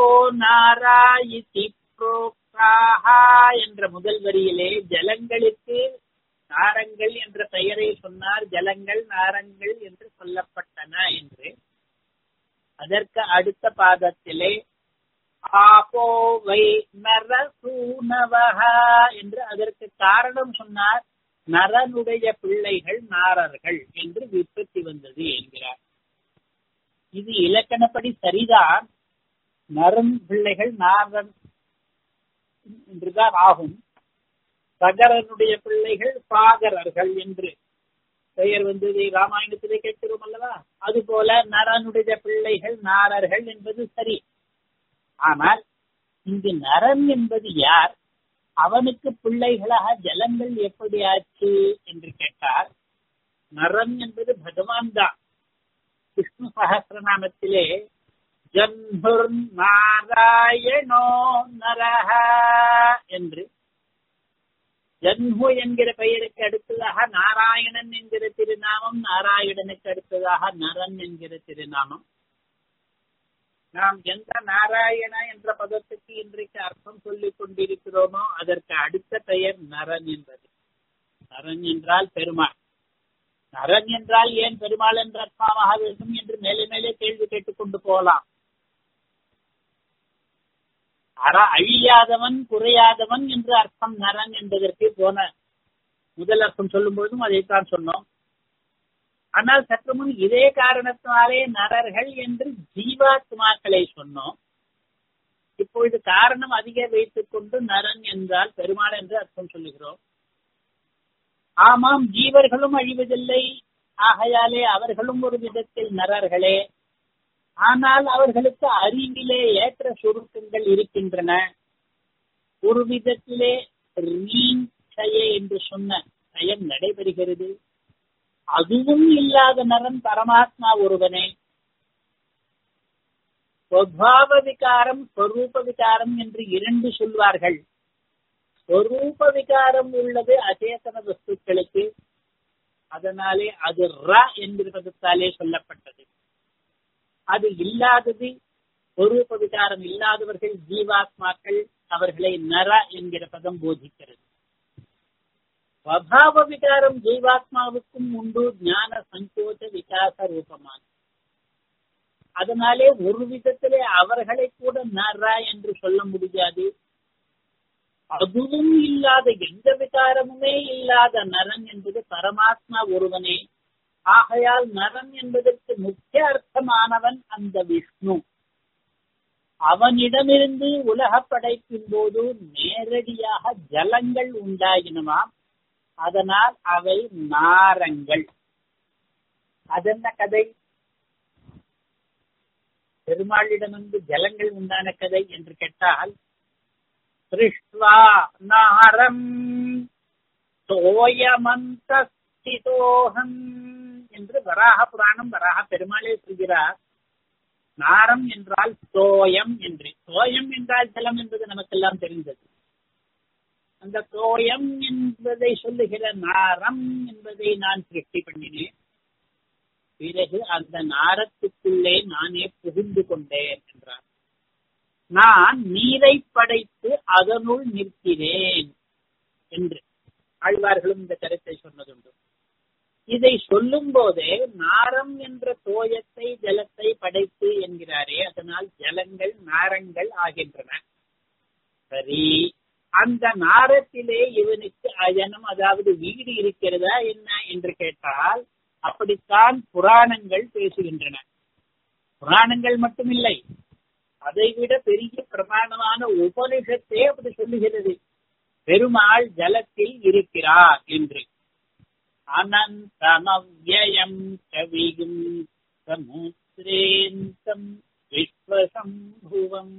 நாராயிதி புரோக்தாஹா என்ற முதல் வரியிலே ஜலங்களுக்கு நாரங்கள் என்ற பெயரை சொன்னார் ஜலங்கள் நாரங்கள் என்று சொல்லப்பட்டன என்று அதற்கு அடுத்த பாதத்திலே ஆபோ வை நரசூனவஹா என்று அதற்கு காரணம் சொன்னார் நரனுடைய பிள்ளைகள் நாரர்கள் என்று விற்பத்தி வந்தது என்கிறார் இது இலக்கணப்படி சரிதான் நரன் பிள்ளைகள் நாரன் என்றுதான் ஆகும் சகரனுடைய பிள்ளைகள் பாகரர்கள் என்று பெயர் வந்தது ராமாயணத்திலே கேட்கிறோம் அல்லவா அதுபோல நரனுடைய பிள்ளைகள் நாரர்கள் என்பது சரி ஆனால் இங்கு நரன் என்பது யார் அவனுக்கு பிள்ளைகளாக ஜலங்கள் எப்படி ஆச்சு என்று கேட்டார் நரன் என்பது பகவான் தான் விஷ்ணு சகசிரநாமத்திலே ஜன்முர் நாராயணோ நரஹ என்று ஜன்மு என்கிற பெயருக்கு அடுத்ததாக நாராயணன் என்கிற திருநாமம் நாராயணனுக்கு அடுத்ததாக நரன் என்கிற திருநாமம் நாம் எந்த நாராயண என்ற பதத்துக்கு இன்றைக்கு அர்த்தம் சொல்லிக் கொண்டிருக்கிறோமோ அதற்கு அடுத்த பெயர் நரன் என்பது நரன் என்றால் பெருமாள் நரன் என்றால் ஏன் பெருமாள் என்ற அர்த்தமாக வேண்டும் என்று மேலே மேலே கேள்வி கேட்டுக்கொண்டு போகலாம் அற அழியாதவன் குறையாதவன் என்று அர்த்தம் நரன் என்பதற்கு போன முதல் அர்த்தம் சொல்லும் பொழுதும் அதைத்தான் சொன்னோம் ஆனால் சற்று முன் இதே காரணத்தினாலே நரர்கள் என்று ஜீவாத்மாக்களை சொன்னோம் இப்பொழுது காரணம் அதிக வைத்துக் கொண்டு நரன் என்றால் பெருமாள் என்று அர்த்தம் சொல்லுகிறோம் ஆமாம் ஜீவர்களும் அழிவதில்லை ஆகையாலே அவர்களும் ஒரு விதத்தில் நரர்களே ஆனால் அவர்களுக்கு அறிவிலே ஏற்ற சுருக்கங்கள் இருக்கின்றன ஒரு விதத்திலே என்று சொன்ன செயல் நடைபெறுகிறது அதுவும் இல்லாத நரன் பரமாத்மா ஒருவனே ஸ்வபாவ விகாரம் ஸ்வரூப விகாரம் என்று இரண்டு சொல்வார்கள் ஸ்வரூப விகாரம் உள்ளது அச்சேதன வஸ்துக்களுக்கு அதனாலே அது ர என்கிற பதத்தாலே சொல்லப்பட்டது அது இல்லாதது ஸ்வரூப விகாரம் இல்லாதவர்கள் ஜீவாத்மாக்கள் அவர்களை நர என்கிற பதம் போதிக்கிறது ஸ்வபாவ விகாரம் ஜீவாத்மாவுக்கும் உண்டு ஞான சங்கோச்ச விகாச ரூபமான அதனாலே ஒரு விதத்திலே அவர்களை கூட நர என்று சொல்ல முடியாது அதுவும் இல்லாத எந்த விகாரமுமே இல்லாத நரன் என்பது பரமாத்மா ஒருவனே ஆகையால் நரன் என்பதற்கு முக்கிய அர்த்தமானவன் அந்த விஷ்ணு அவனிடமிருந்து உலக படைப்பின் போது நேரடியாக ஜலங்கள் உண்டாகினமாம் அதனால் அவை நாரங்கள் அதென்ன கதை பெருமாளிடமிருந்து ஜலங்கள் உண்டான கதை என்று கேட்டால் திருஷ்வா நாரம் தோயமந்தோகம் என்று வராக புராணம் வராக பெருமாளே சொல்கிறார் நாரம் என்றால் தோயம் என்று தோயம் என்றால் ஜலம் என்பது நமக்கெல்லாம் தெரிந்தது அந்த தோயம் என்பதை சொல்லுகிற நாரம் என்பதை நான் சிருஷ்டி பண்ணினேன் பிறகு அந்த நாரத்துக்குள்ளே நானே புகுந்து கொண்டேன் என்றார் நான் நீரை படைத்து அதனுள் நிற்கிறேன் என்று ஆழ்வார்களும் இந்த கருத்தை சொன்னதுண்டு இதை சொல்லும் போதே நாரம் என்ற தோயத்தை ஜலத்தை படைத்து என்கிறாரே அதனால் ஜலங்கள் நாரங்கள் ஆகின்றன சரி அந்த நாரத்திலே இவனுக்கு அயனம் அதாவது வீடு இருக்கிறதா என்ன என்று கேட்டால் அப்படித்தான் புராணங்கள் பேசுகின்றன புராணங்கள் மட்டுமில்லை அதைவிட பெரிய பிரமாணமான உபனிஷத்தே அப்படி சொல்லுகிறது பெருமாள் ஜலத்தில் இருக்கிறார் என்று அனந்தமவ்யயம் கவியும் சமுத்திரேந்தம் விஸ்வசம்புவம்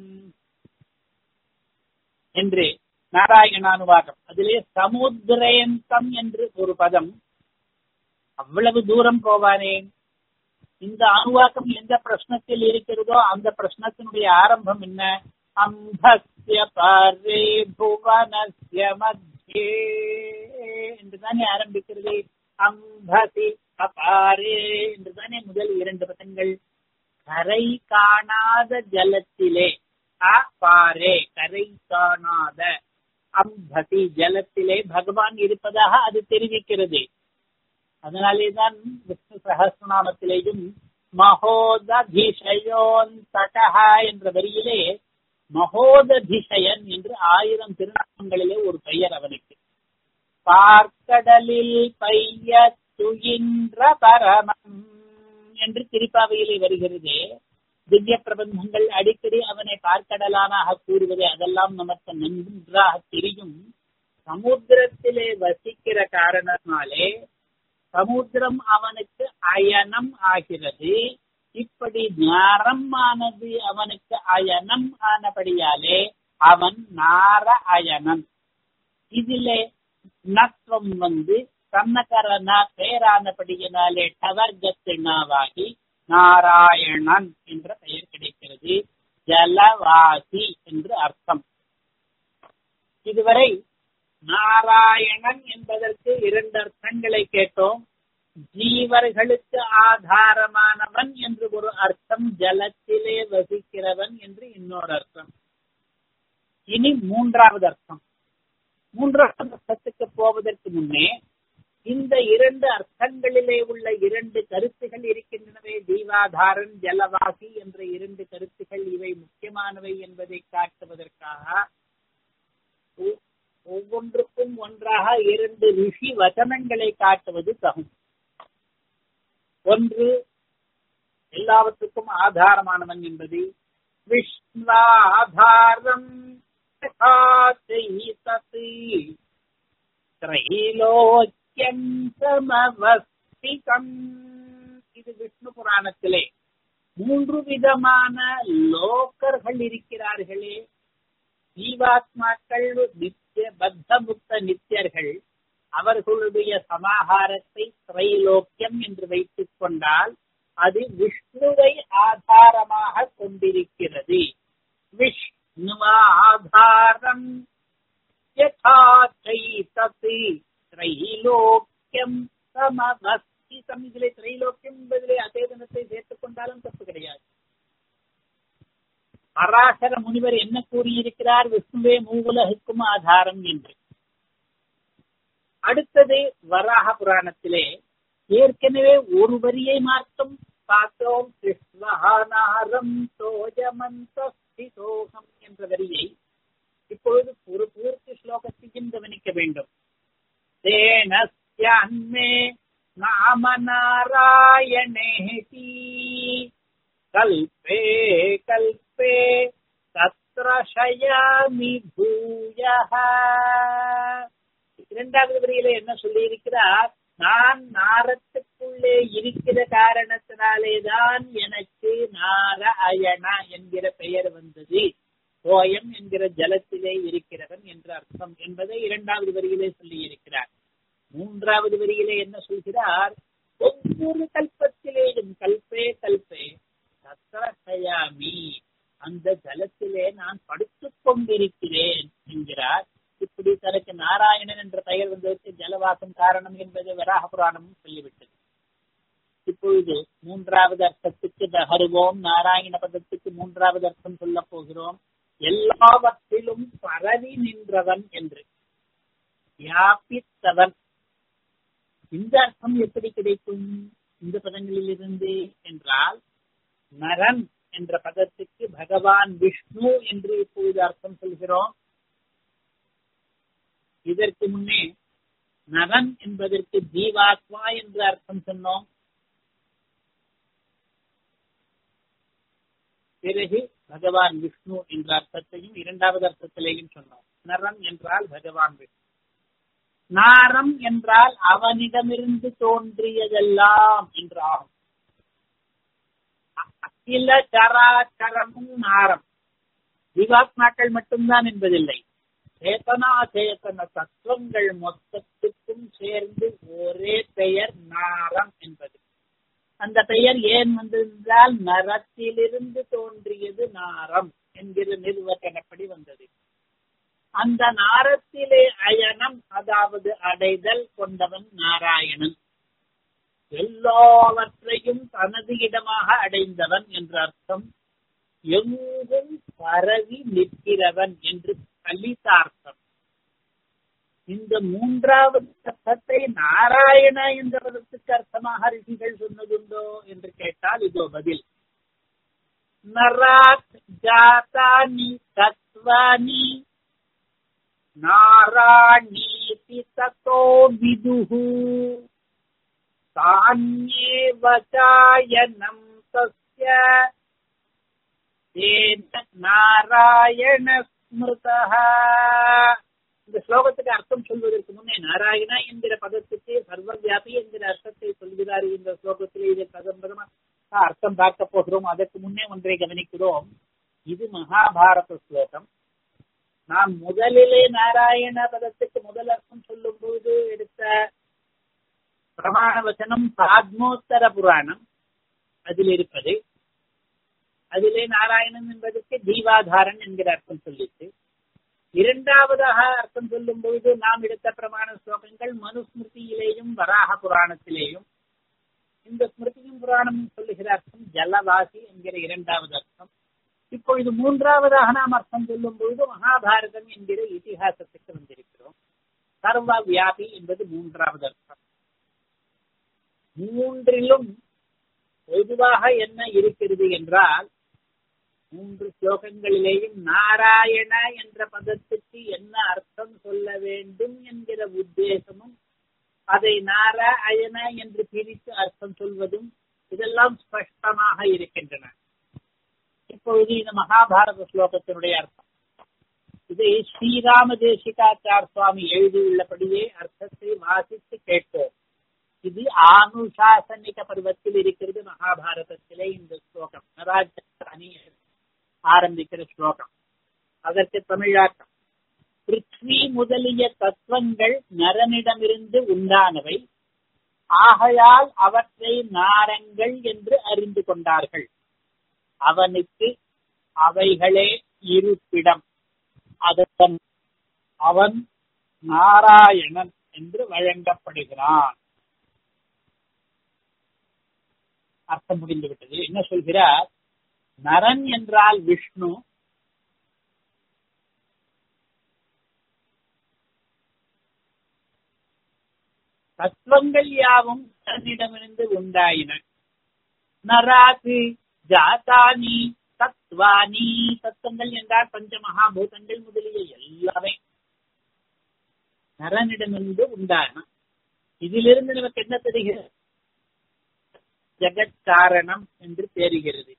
என்று நாராயணானுவாகம் அதிலே சமுத்திரேந்தம் என்று ஒரு பதம் அவ்வளவு தூரம் போவானே இந்த அணுவாக்கம் எந்த பிரश्னத்தில் இருக்கிறதோ அந்த பிரश्னத்தினுடைய ஆரம்பம் என்ன அம்பஸ்ய பாரே புவனஸ்ய மத்தியே என்றுதானே ஆரம்பிக்கிறது அம்பசி அபாரே என்றுதானே முதல் இரண்டு பதங்கள் கரை காணாத ஜலத்திலே அபாரே கரை காணாத அம்பதி ஜலத்திலே பகவான் இருப்பதாக அது தெரிவிக்கிறது அதனாலேதான் விஷ்ணு சகசிரநாமத்திலேயும் மகோததிஷயோன் தடஹா என்ற வரியிலே மகோததிஷயன் என்று ஆயிரம் திருநாமங்களிலே ஒரு பெயர் அவனுக்கு பார்க்கடலில் பைய துயின்ற பரமம் என்று திருப்பாவையிலே வருகிறது திவ்ய பிரபந்தங்கள் அடிக்கடி அவனை பார்க்கடலானாக கூறுவது அதெல்லாம் நமக்கு நன்றாக தெரியும் சமுத்திரத்திலே வசிக்கிற காரணத்தினாலே சமுத்திரம் அவனுக்கு அயனம் ஆகிறது இப்படி ஞாரம் ஆனது அவனுக்கு அயனம் ஆனபடியாலே அவன் நார அயனன் இதிலே நத்வம் வந்து சன்னகரனா பேரானபடியினாலே டவர்கத்தினாவாகி நாராயணன் என்ற பெயர் கிடைக்கிறது ஜலவாசி என்று அர்த்தம் இதுவரை நாராயணன் என்பதற்கு இரண்டு அர்த்தங்களை கேட்டோம் ஜீவர்களுக்கு ஆதாரமானவன் என்று ஒரு அர்த்தம் ஜலத்திலே வசிக்கிறவன் என்று இன்னொரு அர்த்தம் இனி மூன்றாவது அர்த்தம் மூன்றாவது அர்த்தத்துக்கு போவதற்கு முன்னே இந்த இரண்டு அர்த்தங்களிலே உள்ள இரண்டு கருத்துகள் இருக்கின்றனவே ஜீவாதாரன் ஜலவாசி என்ற இரண்டு கருத்துகள் இவை முக்கியமானவை என்பதை காட்டுவதற்காக ஒவ்வொன்றுக்கும் ஒன்றாக இரண்டு ரிஷி வசனங்களை காட்டுவது தகும் ஒன்று எல்லாவற்றுக்கும் ஆதாரமானவன் என்பது விஷ்ணாதாரம் திரைலோக்கியம் சமவஸ்திகம் இது விஷ்ணு புராணத்திலே மூன்று விதமான லோக்கர்கள் இருக்கிறார்களே ஜீவாத்மாக்கள் நித்திய பத்த முக்த நித்தியர்கள் அவர்களுடைய சமாகாரத்தை திரைலோக்கியம் என்று வைத்துக் கொண்டால் அது விஷ்ணுவை ஆதாரமாக கொண்டிருக்கிறது விஷ்ணுவாதாரம் திரைலோக்கியம் சமவஸ்திதம் இதிலே திரைலோக்கியம் என்பதிலே அசேதனத்தை சேர்த்துக் கொண்டாலும் தப்பு கிடையாது பராசர முனிவர் என்ன கூறியிருக்கிறார் விஷ்ணுவே மூவுலகுக்கும் ஆதாரம் என்று அடுத்தது வராக புராணத்திலே ஏற்கனவே ஒரு வரியை மாற்றம் பார்த்தோம் கிருஷ்ணஹானாரம் சோஜமந்தோகம் என்ற வரியை இப்பொழுது ஒரு பூர்த்தி ஸ்லோகத்தையும் கவனிக்க வேண்டும் தேனஸ்யான்மே நாம நாராயணேதி கல்பே கல்பே தத்ர சயாமி பூயः இரண்டாவது வரியில என்ன சொல்லி இருக்கிறார் நான் நாரத்துக்குள்ளே இருக்கிற காரணத்தினாலேதான் எனக்கு நார அயனா என்கிற பெயர் வந்தது சோயம் என்கிற ஜலத்திலே இருக்கிறவன் என்ற அர்த்தம் என்பதை இரண்டாவது வரியிலே சொல்லி இருக்கிறார் மூன்றாவது வரியிலே என்ன சொல்கிறார் ஒவ்வொரு கல்பத்திலேயும் கல்பே கல்பே சயாமி அந்த ஜலத்திலே நான் படுத்துக் கொண்டிருக்கிறேன் என்கிறார் இப்படி தனக்கு நாராயணன் என்ற பெயர் வந்ததற்கு ஜலவாசம் காரணம் என்பதை வராக புராணமும் சொல்லிவிட்டது இப்பொழுது மூன்றாவது அர்த்தத்துக்கு நகருவோம் நாராயண பதத்துக்கு மூன்றாவது அர்த்தம் சொல்ல போகிறோம் எல்லாவற்றிலும் பரவி நின்றவன் என்று வியாபித்தவன் இந்த அர்த்தம் எப்படி கிடைக்கும் இந்த பதங்களில் இருந்து என்றால் நரன் என்ற பதத்துக்கு பகவான் விஷ்ணு என்று இப்பொழுது அர்த்தம் சொல்கிறோம் இதற்கு முன்னே நரன் என்பதற்கு ஜீவாத்மா என்று அர்த்தம் சொன்னோம் பிறகு பகவான் விஷ்ணு என்ற அர்த்தத்தையும் இரண்டாவது அர்த்தத்திலேயும் சொன்னோம் நரன் என்றால் பகவான் விஷ்ணு நாரம் என்றால் அவனிடமிருந்து தோன்றியதெல்லாம் என்றாகும் அகில சராச்சரமும் நாரம் ஜீவாத்மாக்கள் மட்டும்தான் என்பதில்லை சேதனா சேதன தத்துவங்கள் மொத்தத்துக்கும் சேர்ந்து ஒரே பெயர் நாரம் என்பது அந்த பெயர் ஏன் வந்ததென்றால் நரத்திலிருந்து தோன்றியது நாரம் என்கிற நிர்வச்சனப்படி வந்தது அந்த நாரத்திலே அயனம் அதாவது அடைதல் கொண்டவன் நாராயணன் எல்லாவற்றையும் தனது இடமாக அடைந்தவன் என்ற அர்த்தம் எங்கும் பரவி நிற்கிறவன் என்று கலிதார்த்தம் இந்த மூன்றாவது அர்த்தத்தை நாராயண என்ற பதத்துக்கு அர்த்தமாக ரிஷிகள் சொன்னதுண்டோ என்று கேட்டால் இதோ பதில் நராத் ஜாதானி தத்வானி நாராணீதி தத்தோ விதுஹு தான்யேவ சாயனம் தஸ்ய தேன நாராயண ஸ்மிருதः இந்த ஸ்லோகத்துக்கு அர்த்தம் சொல்வதற்கு முன்னே நாராயணா என்கிற பதத்துக்கு சர்வவியாபி என்கிற அர்த்தத்தை சொல்கிறார் இந்த ஸ்லோகத்திலே இதை பதம்பரமா அர்த்தம் பார்க்க போகிறோம் அதற்கு முன்னே ஒன்றை கவனிக்கிறோம் இது மகாபாரத ஸ்லோகம் நாம் முதலிலே நாராயண பதத்துக்கு முதல் அர்த்தம் சொல்லும் பொழுது எடுத்த பிரமாண வச்சனம் பாத்மோத்தர புராணம் அதில் இருப்பது அதிலே நாராயணன் என்பதற்கு ஜீவாதாரன் என்கிற அர்த்தம் சொல்லிட்டு இரண்டாவதாக அர்த்தம் சொல்லும் பொழுது நாம் எடுத்த பிரமாண ஸ்லோகங்கள் மனுஸ்மிருதியிலேயும் வராக புராணத்திலேயும் இந்த ஸ்மிருதியும் புராணமும் சொல்லுகிற அர்த்தம் ஜலவாசி என்கிற இரண்டாவது அர்த்தம் இப்பொழுது மூன்றாவதாக நாம் அர்த்தம் சொல்லும் பொழுது மகாபாரதம் என்கிற இதிகாசத்துக்கு வந்திருக்கிறோம் சர்வ வியாபி என்பது மூன்றாவது அர்த்தம் மூன்றிலும் பொதுவாக என்ன இருக்கிறது என்றால் மூன்று ஸ்லோகங்களிலேயும் நாராயண என்ற பதத்துக்கு என்ன அர்த்தம் சொல்ல வேண்டும் என்கிற உத்தேசமும் அதை நாராயண என்று பிரித்து அர்த்தம் சொல்வதும் இதெல்லாம் ஸ்பஷ்டமாக இருக்கின்றன இப்பொழுது இந்த மகாபாரத ஸ்லோகத்தினுடைய அர்த்தம் இதை ஸ்ரீராம தேசிகாச்சார் சுவாமி எழுதியுள்ளபடியே அர்த்தத்தை வாசித்து கேட்போம் இது ஆனுசாசனிக பருவத்தில் இருக்கிறது மகாபாரதத்திலே இந்த ஸ்லோகம் நராஜி ஆரம்பிக்கிற ஸ்லோகம் அதற்கு தமிழாக்கம் பிருத்வி முதலிய தத்துவங்கள் நரனிடமிருந்து உண்டானவை ஆகையால் அவற்றை நாரங்கள் என்று அறிந்து கொண்டார்கள் அவனுக்கு அவைகளே இருப்பிடம் அதன் அவன் நாராயணன் என்று வழங்கப்படுகிறான் அர்த்தம் முடிந்துவிட்டது என்ன சொல்கிறார் நரன் என்றால் விஷ்ணு தத்துவங்கள் யாவும் தன்னிடமிருந்து உண்டாயின நராது ஜாதானி தத்வானி தத்துவங்கள் என்றால் பஞ்ச மகாபூதங்கள் முதலிய எல்லாமே நரனிடமிருந்து உண்டான இதிலிருந்து நமக்கு என்ன தெரிகிறது ஜெகத்காரணம் என்று தெரிகிறது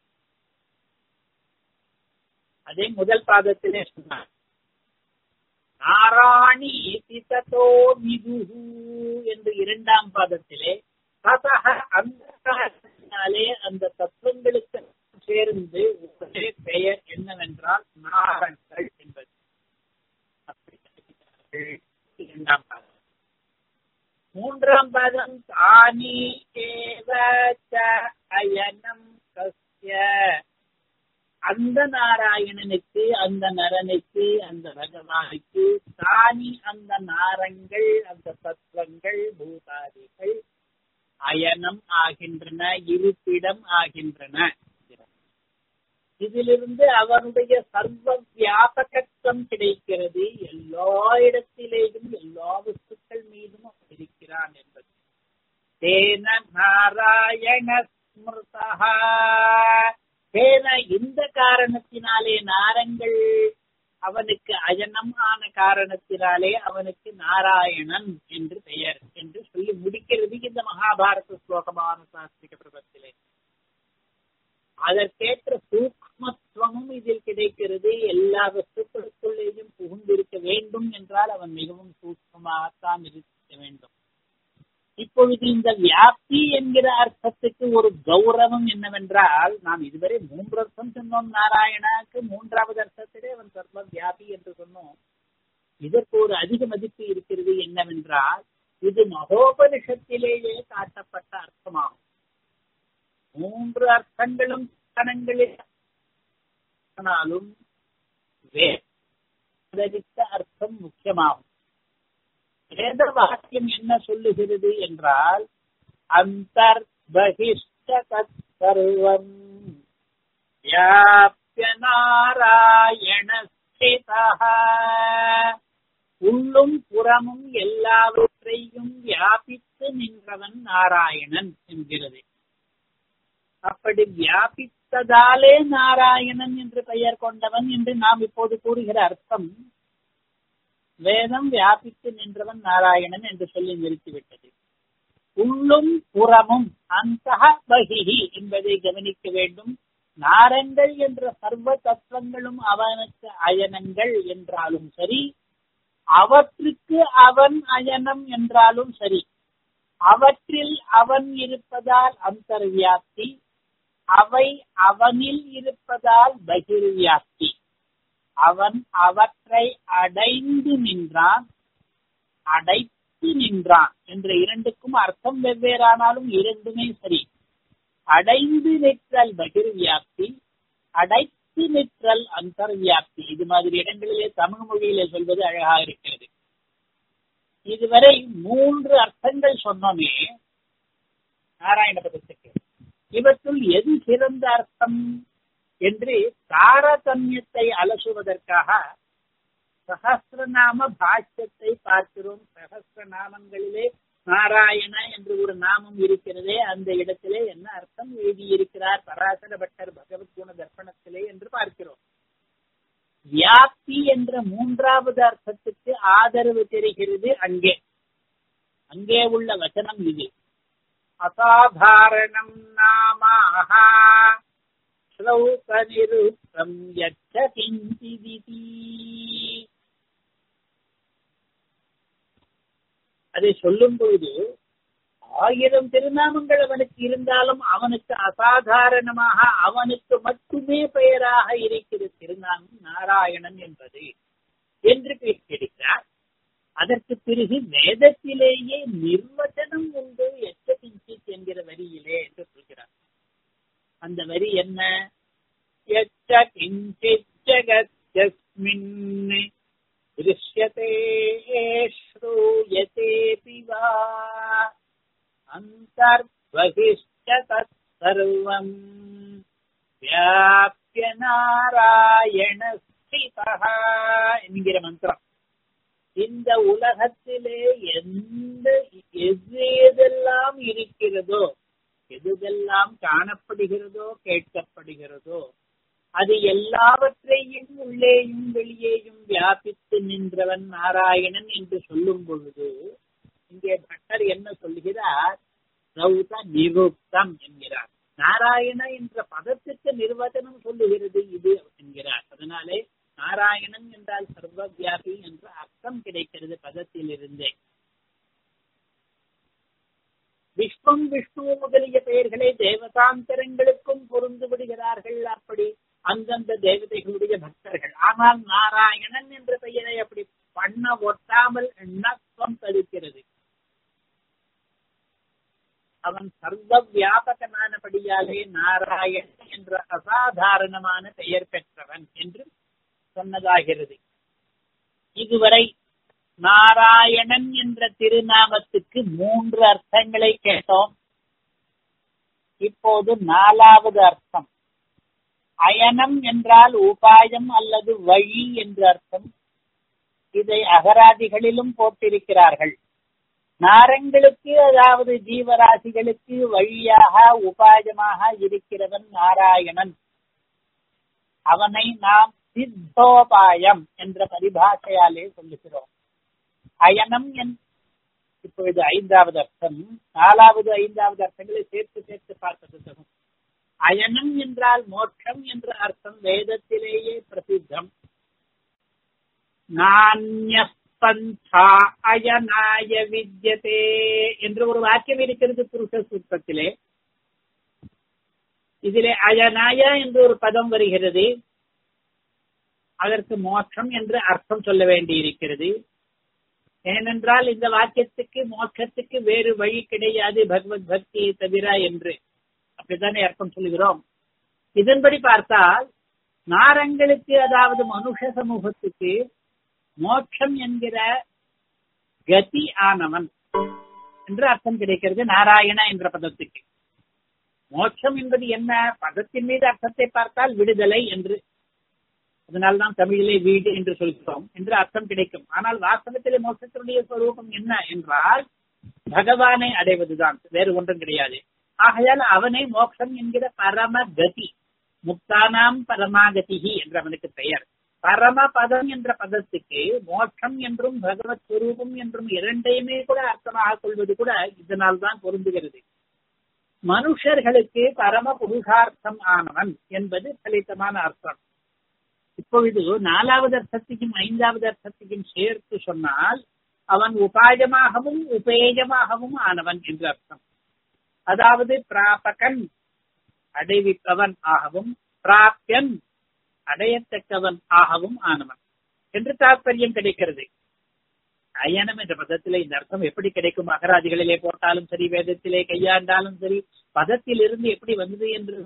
அதே முதல் பாதத்திலே சொன்னார் நாராணி சிததோ விதுஹு என்று இரண்டாம் பாதத்திலே ததக அந்த காரணத்தினாலே அந்த தத்துவங்களுக்கு சேர்ந்து ஒரே பெயர் என்னவென்றால் நாரங்கள் என்பது இரண்டாம் பாதம் மூன்றாம் பாதம் தானி ஏவ அயனம் கஸ்ய அந்த நாராயணனுக்கு அந்த நரனுக்கு அந்த பகவானுக்கு தானி அந்த நாரங்கள் அந்த தத்துவங்கள் பூதாதிகள் அயனம் ஆகின்றன இருப்பிடம் ஆகின்றன இதிலிருந்து அவனுடைய சர்வ வியாபகத்துவம் கிடைக்கிறது எல்லா இடத்திலேயும் எல்லா வஸ்துக்கள் மீதும் அவன் இருக்கிறான் என்பது தேன நாராயண ஸ்மிருதா தேன இந்த காரணத்தினாலே நாரங்கள் அவனுக்கு அஜனம் ஆன காரணத்தினாலே அவனுக்கு நாராயணன் என்று பெயர் என்று சொல்லி முடிக்கிறது இந்த மகாபாரத ஸ்லோகமான சாஸ்திரிக பிரபத்திலே அதற்கேற்ற சூக்மத்துவமும் இதில் கிடைக்கிறது எல்லா வஸ்துக்களுக்குள்ளேயும் புகுந்திருக்க வேண்டும் என்றால் அவன் மிகவும் சூக்மமாகத்தான் இருக்க வேண்டும் இப்பொழுது இந்த வியாப்தி என்கிற அர்த்தத்துக்கு ஒரு கௌரவம் என்னவென்றால் நாம் இதுவரை மூன்று அர்த்தம் சொன்னோம் நாராயணாக்கு மூன்றாவது அர்த்தத்திலே அவன் சர்வ வியாபி என்று சொன்னோம் இதற்கு ஒரு அதிக மதிப்பு இருக்கிறது என்னவென்றால் இது மகோபனிஷத்திலேயே காட்டப்பட்ட அர்த்தமாகும் மூன்று அர்த்தங்களும் கணங்களில் ஆனாலும் வேதரித்த அர்த்தம் முக்கியமாகும் வேத வாக்கியம் என்ன சொல்லுகிறது என்றால் அந்தர் பகிஷ்ட தற்சர்வம் வியாபிய நாராயண உள்ளும் புறமும் எல்லாவற்றையும் வியாபித்து நின்றவன் நாராயணன் என்கிறது அப்படி வியாபித்ததாலே நாராயணன் என்று பெயர் கொண்டவன் என்று நாம் இப்போது கூறுகிற அர்த்தம் வேதம் வியாபித்து நின்றவன் நாராயணன் என்று சொல்லி நிறுத்திவிட்டது உள்ளும் புறமும் அந்த பகிஹி என்பதை கவனிக்க வேண்டும் நாரங்கள் என்ற சர்வ தத்துவங்களும் அவனுக்கு அயனங்கள் என்றாலும் சரி அவற்றுக்கு அவன் அயனம் என்றாலும் சரி அவற்றில் அவன் இருப்பதால் அந்தர்வியாப்தி அவை அவனில் இருப்பதால் பகிர்வியாப்தி அவன் அவற்றை அடைந்து நின்றான் அடைத்து நின்றான் என்ற இரண்டுக்கும் அர்த்தம் வெவ்வேறானாலும் இரண்டுமே சரி அடைந்து நிற்றல் பகிர்வியாப்தி அடைத்து நிற்றல் அந்தர்வியாப்தி இது மாதிரி இடங்களிலே தமிழ் மொழியிலே சொல்வது அழகாக இருக்கிறது இதுவரை மூன்று அர்த்தங்கள் சொன்னோமே நாராயண பதத்துக்கு இவற்றுள் எது சிறந்த அர்த்தம் என்று தாரதமியத்தை அலசுவதற்காக சகசிரநாம பாஷ்யத்தை பார்க்கிறோம் சகசிரநாமங்களிலே நாராயண என்று ஒரு நாமம் இருக்கிறதே அந்த இடத்திலே என்ன அர்த்தம் எழுதியிருக்கிறார் பராசர பட்டர் பகவத் குண தர்ப்பணத்திலே என்று பார்க்கிறோம் வியாப்தி என்ற மூன்றாவது அர்த்தத்துக்கு ஆதரவு தெரிகிறது அங்கே அங்கே உள்ள வச்சனம் இது அசாதாரணம் நாமாக ஸ்லௌகநிருத்தம் யச்ச கிஞ்சிதிதி அதை சொல்லும் பொழுது ஆயிரம் திருநாமங்கள் அவனுக்கு இருந்தாலும் அவனுக்கு அசாதாரணமாக அவனுக்கு மட்டுமே பெயராக இருக்கிற திருநாமம் நாராயணன் என்பது என்று பேசியிருக்கிறார் அதற்கு பிறகு வேதத்திலேயே நிர்வச்சனம் உண்டு எச்ச கிஞ்சித் என்கிற வரியிலே என்று சொல்கிறார் அந்த வரி என்ன எச்ச கிஞ்சித் ஜகத்யஸ்மின் திருஷ்யதே श्रूयतेऽपि वा अन्तर्बहिश्च तत्सर्वम् व्याप्य நாராயணஸ்திதः என்கிற மந்திரம் இந்த உலகத்திலே எந்த எது எதெல்லாம் இருக்கிறதோ எதுதெல்லாம் காணப்படுகிறதோ கேட்கப்படுகிறதோ அது எல்லாவற்றையும் உள்ளேயும் வெளியேயும் வியாபித்து நின்றவன் நாராயணன் என்று சொல்லும் பொழுது இங்கே பட்டர் என்ன சொல்கிறார் ரௌத நிருப்தம் என்கிறார் நாராயண என்ற பதத்துக்கு நிர்வச்சனம் சொல்லுகிறது இது என்கிறார் அதனாலே நாராயணன் என்றால் சர்வ வியாபி என்ற அர்த்தம் கிடைக்கிறது பதத்தில் இருந்தே விஸ்வம் விஷ்ணு முதலிய பெயர்களை தேவதாந்தரங்களுக்கும் பொருந்து விடுகிறார்கள் அப்படி அந்தந்த தேவதைகளுடைய பக்தர்கள் ஆனால் நாராயணன் என்ற பெயரை அப்படி பண்ண ஒட்டாமல் எண்ணத்துவம் தடுக்கிறது அவன் சர்வ வியாபகமானபடியாலே நாராயணன் என்ற அசாதாரணமான பெயர் பெற்றவன் என்று சொன்னதாகிறது இதுவரை நாராயணன் என்ற திருநாமத்துக்கு மூன்று அர்த்தங்களை கேட்டோம் இப்போது நாலாவது அர்த்தம் அயனம் என்றால் உபாயம் அல்லது வழி என்று அர்த்தம் இதை அகராதிகளிலும் போட்டிருக்கிறார்கள் நாரங்களுக்கு அதாவது ஜீவராசிகளுக்கு வழியாக உபாயமாக இருக்கிறவன் நாராயணன் அவனை நாம் சித்தோபாயம் என்ற பரிபாஷையாலே சொல்லுகிறோம் அயனம் என் இப்பொழுது ஐந்தாவது அர்த்தம் நாலாவது ஐந்தாவது அர்த்தங்களை சேர்த்து சேர்த்து பார்ப்பது தகும் அயனம் என்றால் மோட்சம் என்ற அர்த்தம் வேதத்திலேயே பிரசித்தம் நானியஸ்பந்தா அயனாய வித்யதே என்று ஒரு வாக்கியம் இருக்கிறது புருஷ சூத்திரத்திலே இதிலே அயனாய என்று ஒரு பதம் வருகிறது அதற்கு மோட்சம் என்று அர்த்தம் சொல்ல வேண்டி இருக்கிறது ஏனென்றால் இந்த வாக்கியத்துக்கு மோட்சத்துக்கு வேறு வழி கிடையாது பகவத் பக்தியை தவிர என்று அப்படித்தானே அர்த்தம் சொல்லுகிறோம் இதன்படி பார்த்தால் நாரங்களுக்கு அதாவது மனுஷ சமூகத்துக்கு மோட்சம் என்கிற கதி ஆனவன் என்று அர்த்தம் கிடைக்கிறது நாராயண என்ற பதத்துக்கு மோட்சம் என்பது என்ன பதத்தின் மீது அர்த்தத்தை பார்த்தால் விடுதலை என்று அதனால்தான் தமிழிலே வீடு என்று சொல்கிறோம் என்று அர்த்தம் கிடைக்கும் ஆனால் வாஸ்தவத்திலே மோட்சத்தினுடைய ஸ்வரூபம் என்ன என்றால் பகவானை அடைவதுதான் வேறு ஒன்றும் கிடையாது ஆகையால் அவனே மோட்சம் என்கிற பரமகதி முக்தானாம் பரமாகதிகி என்று அவனுக்கு பெயர் பரமபதம் என்ற பதத்துக்கு மோட்சம் என்றும் பகவத் ஸ்வரூபம் என்றும் இரண்டையுமே கூட அர்த்தமாக கொள்வது கூட இதனால் தான் பொருந்துகிறது மனுஷர்களுக்கு பரம புருஷார்த்தம் ஆனவன் என்பது பலித்தமான அர்த்தம் இப்பொழுது நாலாவது அர்த்தத்தையும் ஐந்தாவது அர்த்தத்தையும் சேர்த்து சொன்னால் அவன் உபாயமாகவும் உபேயமாகவும் ஆனவன் என்று அர்த்தம் அதாவது பிராபகன் அடைவிப்பவன் ஆகவும் பிராப்யன் அடையத்தக்கவன் ஆகவும் ஆனவன் என்று தாற்பயம் கிடைக்கிறது அயனம் என்ற பதத்திலே இந்த அர்த்தம் எப்படி கிடைக்கும் அகராதிகளிலே போட்டாலும் சரி வேதத்திலே கையாண்டாலும் சரி பதத்தில் இருந்து எப்படி வந்தது என்று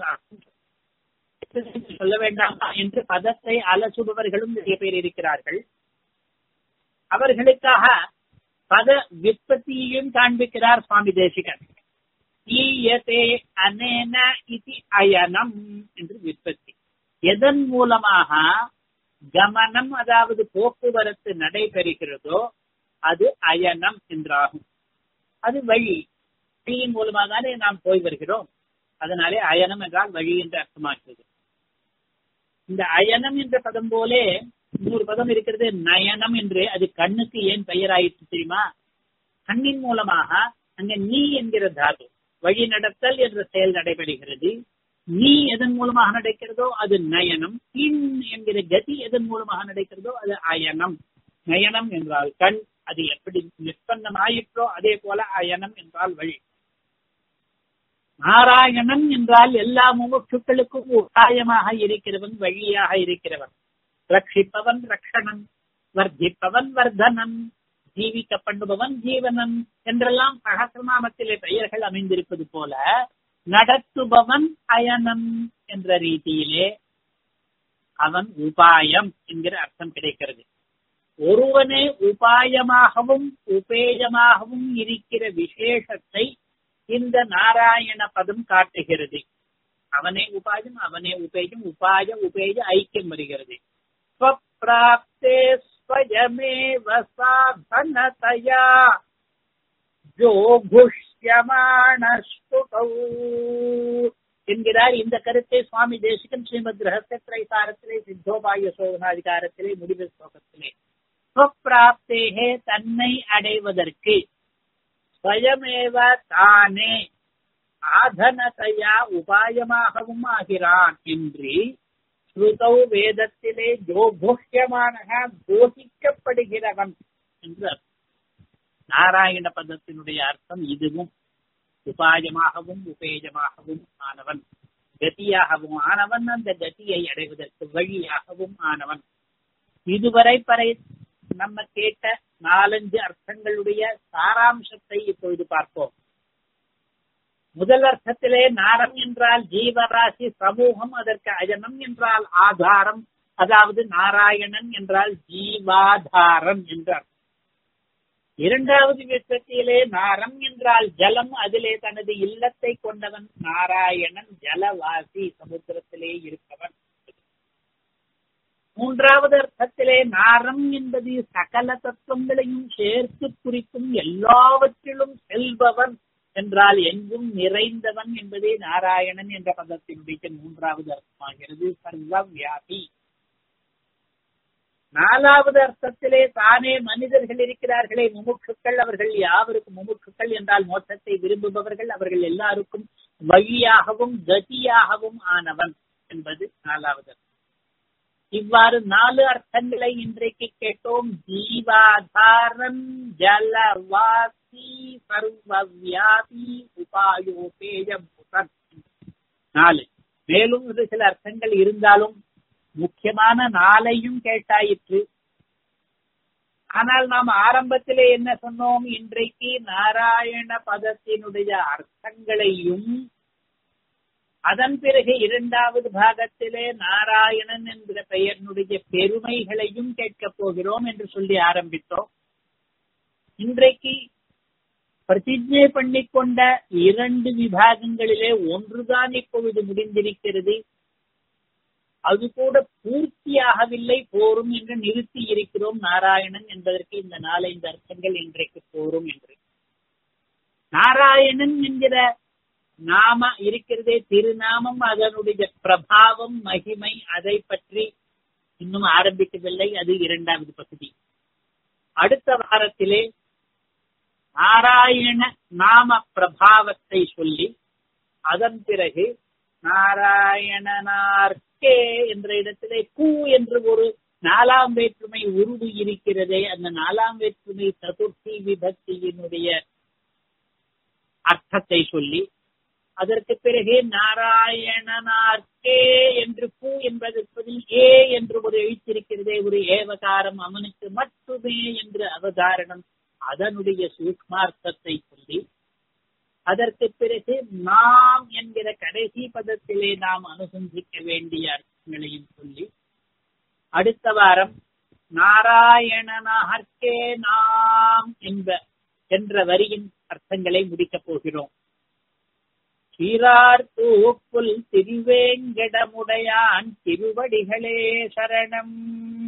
சொல்ல வேண்டாமா என்று பதத்தை அலசுபவர்களும் நிறைய பேர் இருக்கிறார்கள் அவர்களுக்காக பத விற்பத்தியையும் காண்பிக்கிறார் சுவாமி தேசிகன் ஈயதே அனேன இது அயனம் என்று விற்பத்தி எதன் மூலமாக கமனம் அதாவது போக்குவரத்து நடைபெறுகிறதோ அது அயனம் என்றாகும் அது வழி வழியின் மூலமாக தானே நாம் போய் வருகிறோம் அதனாலே அயனம் என்றால் வழி என்று அர்த்தமாகிறது இந்த அயனம் என்ற பதம் போலே இன்னொரு பதம் இருக்கிறது நயனம் என்று அது கண்ணுக்கு ஏன் பெயராயிற்று தெரியுமா கண்ணின் மூலமாக அங்க நீ என்கிற தாது வழி நடத்தல் என்ற செயல் நடைபெறுகிறது நீ எதன் மூலமாக நடக்கிறதோ அது நயனம் இன் என்கிற கதி எதன் மூலமாக நடக்கிறதோ அது அயனம் நயனம் என்றால் கண் அது எப்படி நிற்பன்னமாயிற்றோ அதே போல அயனம் என்றால் வழி நாராயணன் என்றால் எல்லா முமுட்சுக்களுக்கும் உபாயமாக இருக்கிறவன் வழியாக இருக்கிறவன் ரட்சிப்பவன் ரக்ஷணன் வர்த்திப்பவன் வர்தனன் ஜீவிக்க பண்ணுபவன் ஜீவனன் என்றெல்லாம் சகசிரநாமத்திலே பெயர்கள் அமைந்திருப்பது போல நடத்துபவன் அயனம் என்ற ரீதியிலே அவன் உபாயம் என்கிற அர்த்தம் கிடைக்கிறது ஒருவனே உபாயமாகவும் உபேயமாகவும் இருக்கிற விசேஷத்தை இந்த நாராயண பதம் காட்டுகிறது அவனே உபாயம் அவனே உபேயம் உபாய உபேய ஐக்கியம் வருகிறது ஸ்வப்ராப்தே ஸ்வயமேவ சாதனதயா ஜோகுஷ்யமானஸ்துதௌ என்கிறார் இந்த கருத்தை சுவாமி தேசிகன் ஸ்ரீமத் ரகசிய சாரத்திலே சித்தோபாய சோதனாதிகாரத்திலே முடிவு ஸ்லோகத்திலே ஸ்வப்பிராப்தேகே தன்னை அடைவதற்கு ஸ்வயமேவ தானே ஆதனதையா உபாயமாகவும் ஆகிறான் என்று ஸ்ருதௌ வேதத்திலே ஜோகுஷ்யமான கோஷிக்கப்படுகிறவன் என்று நாராயண பதத்தினுடைய அர்த்தம் இதுவும் உபாயமாகவும் உபேயமாகவும் ஆனவன் கதியாகவும் ஆனவன் அந்த கதியை அடைவதற்கு வழியாகவும் ஆனவன் இதுவரை பறை நம்ம கேட்ட நாலஞ்சு அர்த்தங்களுடைய சாராம்சத்தை இப்பொழுது பார்ப்போம் முதல் அர்த்தத்திலே நாரம் என்றால் ஜீவராசி சமூகம் அதற்கு அஜனம் என்றால் ஆதாரம் அதாவது நாராயணன் என்றால் ஜீவாதாரம் என்றார் இரண்டாவது விற்பத்தியிலே நாரம் என்றால் ஜலம் அதிலே தனது இல்லத்தை கொண்டவன் நாராயணன் ஜலவாசி சமுத்திரத்திலே இருப்பவன் மூன்றாவது அர்த்தத்திலே நாரம் என்பது சகல தத்துவங்களையும் சேர்த்து குறிக்கும் எல்லாவற்றிலும் செல்பவன் என்றால் எங்கும் நிறைந்தவன் என்பதே நாராயணன் என்ற பதத்தினுடைய மூன்றாவது அர்த்தமாகிறது சர்வ வியாபி நாலாவது அர்த்தத்திலே தானே மனிதர்கள் இருக்கிறார்களே முமுட்சுக்கள் அவர்கள் யாவருக்கும் முமுட்சுக்கள் என்றால் மோட்சத்தை விரும்புபவர்கள் அவர்கள் எல்லாருக்கும் வழியாகவும் கதியாகவும் ஆனவன் என்பது நாலாவது அர்த்தம் இவ்வாறு நாலு அர்த்தங்களை இன்றைக்கு கேட்டோம் ஜீவாதாரன் ஜலவாசி சர்வவியாபி உபாயோபேய புதன் நாலு மேலும் இது சில அர்த்தங்கள் இருந்தாலும் முக்கியமான நாளையும் கேட்டாயிற்று ஆனால் நாம் ஆரம்பத்திலே என்ன சொன்னோம் இன்றைக்கு நாராயண பதத்தினுடைய அர்த்தங்களையும் அதன் பிறகு இரண்டாவது பாகத்திலே நாராயணன் என்கிற பெயரினுடைய பெருமைகளையும் கேட்கப் போகிறோம் என்று சொல்லி ஆரம்பித்தோம் இன்றைக்கு பிரதிஜை பண்ணிக்கொண்ட இரண்டு விபாகங்களிலே ஒன்றுதான் இப்பொழுது முடிந்திருக்கிறது அது கூட பூர்த்தியாகவில்லை போரும் என்று நிறுத்தி இருக்கிறோம் நாராயணன் என்பதற்கு இந்த நாலஞ்சு அர்த்தங்கள் இன்றைக்கு போரும் என்று நாராயணன் என்கிற நாம இருக்கிறதே திருநாமம் அதனுடைய பிரபாவம் மகிமை அதை பற்றி இன்னும் ஆரம்பிக்கவில்லை அது இரண்டாவது பகுதி அடுத்த வாரத்திலே நாராயண நாம பிரபாவத்தை சொல்லி அதன் பிறகு நாராயணனார்க்கே என்ற இடத்திலே கூ என்று ஒரு நாலாம் வேற்றுமை உருவு இருக்கிறதே அந்த நாலாம் வேற்றுமை சதுர்த்தி விபக்தியினுடைய அர்த்தத்தை சொல்லி அதற்கு பிறகு நாராயணனார்க்கே என்று பூ என்பதற்கு பதில் ஏ என்று ஒரு எழுத்திருக்கிறதே ஒரு ஏவகாரம் அவனுக்கு மட்டுமே என்று அவதாரணம் அதனுடைய சூக்மார்த்தத்தை சொல்லி அதற்கு பிறகு நாம் என்கிற கடைசி பதத்திலே நாம் அனுசந்திக்க வேண்டிய அர்த்தங்களையும் சொல்லி அடுத்த வாரம் நாராயணனாகே நாம் என்ப என்ற வரியின் அர்த்தங்களை முடிக்கப் போகிறோம் சீரார் தூப்புல் திருவேங்கடமுடையான் திருவடிகளே சரணம்